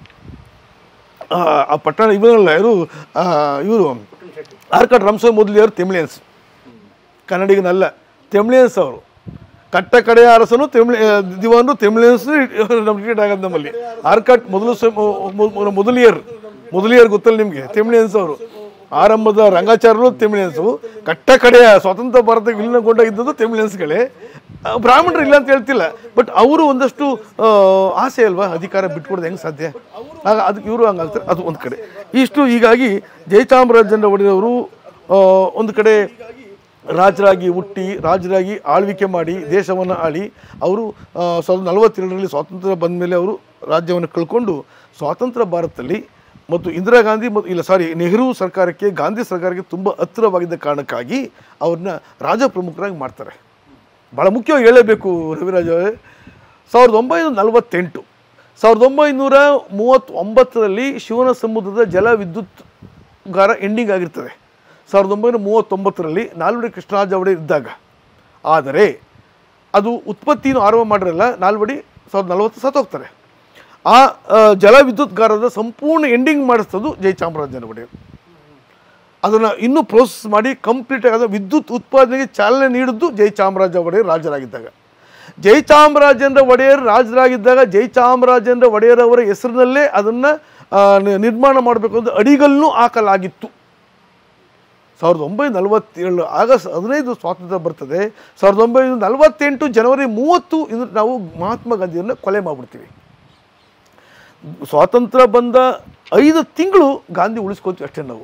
ಆ, ಆ ಪಟ್ಟಣ ಇವರಲ್ಲ ಇವರು ಇವರು ಆರ್ಕಟ್ ರಂಸ್ವಾಮಿ ಮೊದಲಿಯವರು ತೆಮಿಳಿಯನ್ಸ್ ಕನ್ನಡಿಗನಲ್ಲ ತೆಮಿಳಿಯನ್ಸ್ ಅವರು ಕಟ್ಟ ಕಡೆಯ ಅರಸನು ತೆಮಿಳಿ ಆ, ದಿವಾನು ತೆಮಿಳಿಯನ್ಸ್ ರಿಟೈರ್ಡ್ ಆಗೋದು ನಮ್ಮಲ್ಲಿ ಆರ್ಕಟ್ ಮೊದಲು ಸ್ವ- ಮೊ- ಮೊ- ಮೊದಲಿಯರ್ ಮೊದಲಿಯರ್ ಗೊತ್ತಲ್ಲ ನಿಮಗೆ ತೆಮಿಳಿಯನ್ಸ್ ಅವರು ಆರಂಭದ ರಂಗಾಚಾರ್ಯರು ತೆಮಿಳಿಯನ್ಸು ಕಟ್ಟ ಕಡೆಯ ಸ್ವತಂತ್ರ ಭಾರತಕ್ಕೆ ವಿಲೀನಗೊಂಡ ಇದ್ದದ್ದು ತೆಮಿಳಿಯನ್ಸ್ಗಳೇ ಆ, ಬ್ರಾಹ್ಮಣರು ಇಲ್ಲ ಅಂತ ಹೇಳ್ತಿಲ್ಲ ಬಟ್ ಅವರು ಒಂದಷ್ಟು ಆ, ಆಸೆ ಅಲ್ವಾ ಅಧಿಕಾರ ಬಿಟ್ಕೊಡೋದು ಹೆಂಗೆ ಸಾಧ್ಯ ಆಗ ಅದಕ್ಕೆ ಇವರು ಹಂಗಾಗ್ತಾರೆ ಅದು ಒಂದು ಕಡೆ ಇಷ್ಟು ಹೀಗಾಗಿ ಜಯಚಾಮರಾಜೇಂದ್ರ ಒಡೆಯವರು ಆ, ಒಂದು ಕಡೆ ರಾಜರಾಗಿ ಹುಟ್ಟಿ ರಾಜರಾಗಿ ಆಳ್ವಿಕೆ ಮಾಡಿ ದೇಶವನ್ನು ಆಳಿ ಅವರು ಆ, ಸಾವಿರದ ನಲವತ್ತೇಳರಲ್ಲಿ ಸ್ವಾತಂತ್ರ್ಯ ಬಂದ ಮೇಲೆ ಅವರು ರಾಜ್ಯವನ್ನು ಕಳ್ಕೊಂಡು ಸ್ವಾತಂತ್ರ್ಯ ಭಾರತದಲ್ಲಿ ಮತ್ತು ಇಂದಿರಾ ಗಾಂಧಿ ಮತ್ತು ಇಲ್ಲ ಸಾರಿ ನೆಹರು ಸರ್ಕಾರಕ್ಕೆ ಗಾಂಧಿ ಸರ್ಕಾರಕ್ಕೆ ತುಂಬ ಹತ್ತಿರವಾಗಿದ್ದ ಕಾರಣಕ್ಕಾಗಿ ಅವ್ರನ್ನ ರಾಜ ಪ್ರಮುಖರಾಗಿ ಮಾಡ್ತಾರೆ ಭಾಳ ಮುಖ್ಯವಾಗಿ ಹೇಳಬೇಕು ರವಿರಾಜ್ ಅವರೇ ಸಾವಿರದ ಒಂಬೈನೂರ ನಲವತ್ತೆಂಟು ಸಾವಿರದ ಒಂಬೈನೂರ ಮೂವತ್ತೊಂಬತ್ತರಲ್ಲಿ ಶಿವನ ಸಮುದ್ರದ ಜಲ ವಿದ್ಯುತ್ಗಾರ ಎಂಡಿಂಗ್ ಆಗಿರ್ತದೆ ಸಾವಿರದ ಒಂಬೈನೂರ ಮೂವತ್ತೊಂಬತ್ತರಲ್ಲಿ ನಾಲ್ವಡಿ ಕೃಷ್ಣರಾಜ ಒಡೆಯರ್ ಇದ್ದಾಗ ಆದರೆ ಅದು ಉತ್ಪತ್ತಿನೂ ಆರಂಭ ಮಾಡಿರಲ್ಲ ನಾಲ್ವಡಿ ಸಾವಿರದ ನಲವತ್ತು ಸತ್ತೋಗ್ತಾರೆ ಆ ಆ, ಜಲ ವಿದ್ಯುತ್ಗಾರದ ಸಂಪೂರ್ಣ ಎಂಡಿಂಗ್ ಮಾಡಿಸ್ತದು ಜಯಚಾಮರಾಜನ ಒಡೆಯರ್ ಅದನ್ನು ಇನ್ನೂ ಪ್ರೋಸೆಸ್ ಮಾಡಿ ಕಂಪ್ಲೀಟ್ ಆದ ವಿದ್ಯುತ್ ಉತ್ಪಾದನೆಗೆ ಚಾಲನೆ ನೀಡಿದ್ದು ಜಯಚಾಮರಾಜ ಒಡೆಯರ್ ರಾಜರಾಗಿದ್ದಾಗ ಜಯಚಾಮರಾಜೇಂದ್ರ ಒಡೆಯರ್ ರಾಜರಾಗಿದ್ದಾಗ ಜಯಚಾಮರಾಜೇಂದ್ರ ಒಡೆಯರ್ ಅವರ ಹೆಸರಿನಲ್ಲೇ ಅದನ್ನು ನಿರ್ಮಾಣ ಮಾಡಬೇಕು ಅಂತ ಅಡಿಗಲ್ಲೂ ಹಾಕಲಾಗಿತ್ತು ಸಾವಿರದ ಒಂಬೈನೂರ ನಲವತ್ತೇಳು ಆಗಸ್ಟ್ ಹದಿನೈದು ಸ್ವಾತಂತ್ರ್ಯ ಬರ್ತದೆ ಸಾವಿರದ ಒಂಬೈನೂರ ನಲವತ್ತೆಂಟು ಜನವರಿ ಮೂವತ್ತು ಇಂದು ನಾವು ಮಹಾತ್ಮ ಗಾಂಧಿಯನ್ನು ಕೊಲೆ ಮಾಡಿಬಿಡ್ತೀವಿ ಸ್ವಾತಂತ್ರ್ಯ ಬಂದ ಐದು ತಿಂಗಳು ಗಾಂಧಿ ಉಳಿಸ್ಕೊತೀವಿ ಅಷ್ಟೇ ನಾವು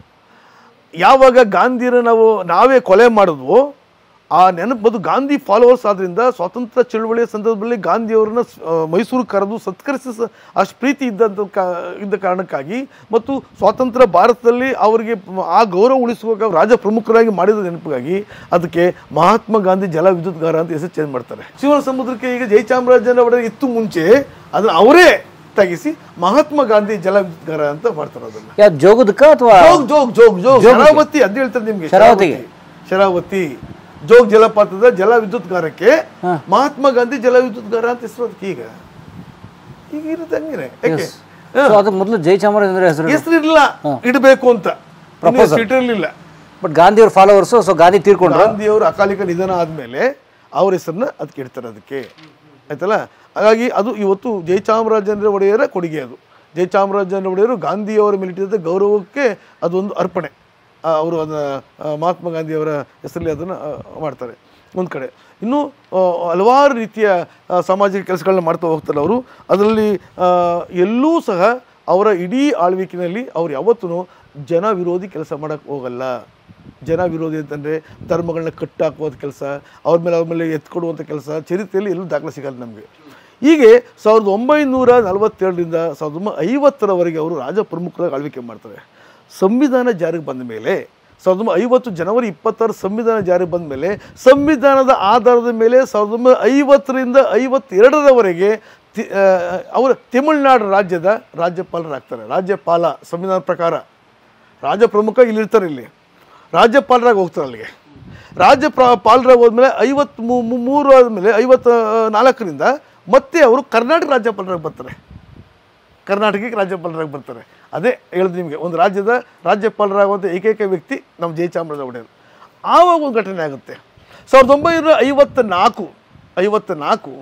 ಯಾವಾಗ ಗಾಂಧಿನ ನಾವು ನಾವೇ ಕೊಲೆ ಮಾಡಿದ್ವೋ ಆ ನೆನಪು ಅದು ಗಾಂಧಿ ಫಾಲೋವರ್ಸ್ ಆದ್ರಿಂದ ಸ್ವಾತಂತ್ರ್ಯ ಚಳುವಳಿಯ ಸಂದರ್ಭದಲ್ಲಿ ಗಾಂಧಿಯವರನ್ನ ಸ್- ಆ, ಮೈಸೂರು ಕರೆದು ಸತ್ಕರಿಸಿ ಸ- ಅಷ್ಟು ಪ್ರೀತಿ ಇದ್ದಂಥ ಕಾ ಇದ್ದ ಕಾರಣಕ್ಕಾಗಿ ಮತ್ತು ಸ್ವಾತಂತ್ರ್ಯ ಭಾರತದಲ್ಲಿ ಅವರಿಗೆ ಪ- ಆ ಗೌರವ ಉಳಿಸುವಾಗ ರಾಜ ಪ್ರಮುಖರಾಗಿ ಮಾಡಿದ ನೆನಪಿಗಾಗಿ ಅದಕ್ಕೆ ಮಹಾತ್ಮ ಗಾಂಧಿ ಜಲ ವಿದ್ಯುತ್ಗಾರ ಅಂತ ಹೆಸರು ಚೇಂಜ್ ಮಾಡ್ತಾರೆ ಶಿವನ ಸಮುದ್ರಕ್ಕೆ ಈಗ ಜಯಚಾಮರಾಜನ ಒಡೆಯರ್ ಇತ್ತು ಮುಂಚೆ ಅದನ್ನ ಅವರೇ ತೆಗಿಸಿ ಮಹಾತ್ಮ ಗಾಂಧಿ ಜಲ ವಿದ್ಯುತ್ಗಾರ ಅಂತ ಮಾಡ್ತಾರೆ ಅದನ್ನ ಯಾವ್ದು ಜೋಗದಕ್ಕ ಅಥವಾ ಜೋಗ್ ಜೋಗ್ ಜೋಗ್ ಜೋಗ್ ಶರಾವತಿ ಅದ್ ಹೇಳ್ತಾರೆ ನಿಮ್ಗೆ ಶರಾವತಿಗೆ. ಶರಾವತಿ ಜೋಗ್ ಜಲಪಾತದ ಜಲ ವಿದ್ಯುತ್ಗಾರಕ್ಕೆ ಮಹಾತ್ಮ ಗಾಂಧಿ ಜಲ ವಿದ್ಯುತ್ಗಾರ ಅಂತ ಹೆಸರು ಅದಕ್ಕೆ ಈಗ ಈಗ ಇರುತ್ತೆ ಹಂಗೇನೆ ಯಾಕೆ ಸೊ ಅದಕ್ಕೆ ಮೊದಲು ಜಯಚಾಮರಾಜೇಂದ್ರ ಹೆಸರು ಹೆಸರು ಇರಲಿಲ್ಲ ಇಡಬೇಕು ಅಂತ ಇರಲಿಲ್ಲ ಬಟ್ ಗಾಂಧಿಯವ್ರ ಫಾಲೋವರ್ಸು ಸೊ ಗಾಂಧಿ ತೀರ್ಕೊಂಡ್ರು ಗಾಂಧಿಯವರು ಅಕಾಲಿಕ ನಿಧನ ಆದಮೇಲೆ ಅವ್ರ ಹೆಸರನ್ನ ಅದಕ್ಕೆ ಇಡ್ತಾರೆ ಅದಕ್ಕೆ ಆಯ್ತಲ್ಲ ಹಾಗಾಗಿ ಅದು ಇವತ್ತು ಜಯಚಾಮರಾಜೇಂದ್ರ ಒಡೆಯರ ಕೊಡುಗೆ ಅದು ಜಯಚಾಮರಾಜೇಂದ್ರ ಒಡೆಯರು ಗಾಂಧಿಯವರ ಮೇಲೆ ಇಟ್ಟಿದ್ದ ಗೌರವಕ್ಕೆ ಅದೊಂದು ಅರ್ಪಣೆ ಆ, ಅವರು ಅದನ್ನ ಆ, ಮಹಾತ್ಮ ಗಾಂಧಿಯವರ ಹೆಸರಲ್ಲಿ ಅದನ್ನು ಮಾಡ್ತಾರೆ ಒಂದು ಕಡೆ ಇನ್ನು ಆ, ಹಲವಾರು ರೀತಿಯ ಆ, ಸಾಮಾಜಿಕ ಕೆಲಸಗಳನ್ನ ಮಾಡ್ತಾ ಹೋಗ್ತಾರೆ ಅವರು ಅದರಲ್ಲಿ ಆ, ಎಲ್ಲೂ ಸಹ ಅವರ ಇಡೀ ಆಳ್ವಿಕೆಯಲ್ಲಿ ಅವ್ರು ಯಾವತ್ತೂ ಜನ ವಿರೋಧಿ ಕೆಲಸ ಮಾಡೋಕ್ಕೆ ಹೋಗಲ್ಲ ಜನ ವಿರೋಧಿ ಅಂತಂದರೆ ಧರ್ಮಗಳನ್ನ ಕಟ್ಟಾಕುವಂಥ ಕೆಲಸ ಅವ್ರ ಮೇಲೆ ಅವ್ರ ಮೇಲೆ ಎತ್ಕೊಡುವಂಥ ಕೆಲಸ ಚರಿತ್ರೆಯಲ್ಲಿ ಎಲ್ಲೂ ದಾಖಲೆ ಸಿಗಲ್ಲ ನಮಗೆ ಹೀಗೆ ಸಾವಿರದ ಒಂಬೈನೂರ ನಲವತ್ತೇಳರಿಂದ ಸಾವಿರದ ಒಂಬೈನೂರ ಐವತ್ತರವರೆಗೆ ಅವರು ರಾಜ ಪ್ರಮುಖರಾಗಿ ಆಳ್ವಿಕೆ ಮಾಡ್ತಾರೆ ಸಂವಿಧಾನ ಜಾರಿಗೆ ಬಂದ ಮೇಲೆ ಸಾವಿರದ ಒಂಬೈನೂರ ಐವತ್ತು ಜನವರಿ ಇಪ್ಪತ್ತಾರು ಸಂವಿಧಾನ ಜಾರಿಗೆ ಬಂದ ಮೇಲೆ ಸಂವಿಧಾನದ ಆಧಾರದ ಮೇಲೆ ಸಾವಿರದ ಒಂಬೈನೂರ ಐವತ್ತರಿಂದ ಐವತ್ತೆರಡರವರೆಗೆ ತಿ ಆ, ಅವರು ತಮಿಳುನಾಡು ರಾಜ್ಯದ ರಾಜ್ಯಪಾಲರಾಗ್ತಾರೆ ರಾಜ್ಯಪಾಲ ಸಂವಿಧಾನ ಪ್ರಕಾರ ರಾಜ ಪ್ರಮುಖ ಇಲ್ಲಿರ್ತಾರೆ ಇಲ್ಲಿ ರಾಜ್ಯಪಾಲರಾಗಿ ಹೋಗ್ತಾರೆ ಅಲ್ಲಿಗೆ ರಾಜ್ಯ ಪ್ರ ಪಾಲರಾಗಿ ಹೋದ್ಮೇಲೆ ಐವತ್ತು ಮೂರು ಆದಮೇಲೆ ಐವತ್ತ ನಾಲ್ಕರಿಂದ ಮತ್ತೆ ಅವರು ಕರ್ನಾಟಕ ರಾಜ್ಯಪಾಲರಾಗಿ ಬರ್ತಾರೆ ಕರ್ನಾಟಕಕ್ಕೆ ರಾಜ್ಯಪಾಲರಾಗಿ ಬರ್ತಾರೆ ಅದೇ ಹೇಳಿದ್ ನಿಮಗೆ ಒಂದು ರಾಜ್ಯದ ರಾಜ್ಯಪಾಲರಾಗುವಂಥ ಏಕೈಕ ವ್ಯಕ್ತಿ ನಮ್ಮ ಜಯಚಾಮರಾಜ ಒಡೆಯರು ಆವಾಗ ಒಂದು ಘಟನೆ ಆಗುತ್ತೆ ಸಾವಿರದ ಒಂಬೈನೂರ ಐವತ್ತ ನಾಲ್ಕು ಐವತ್ತ ನಾಲ್ಕು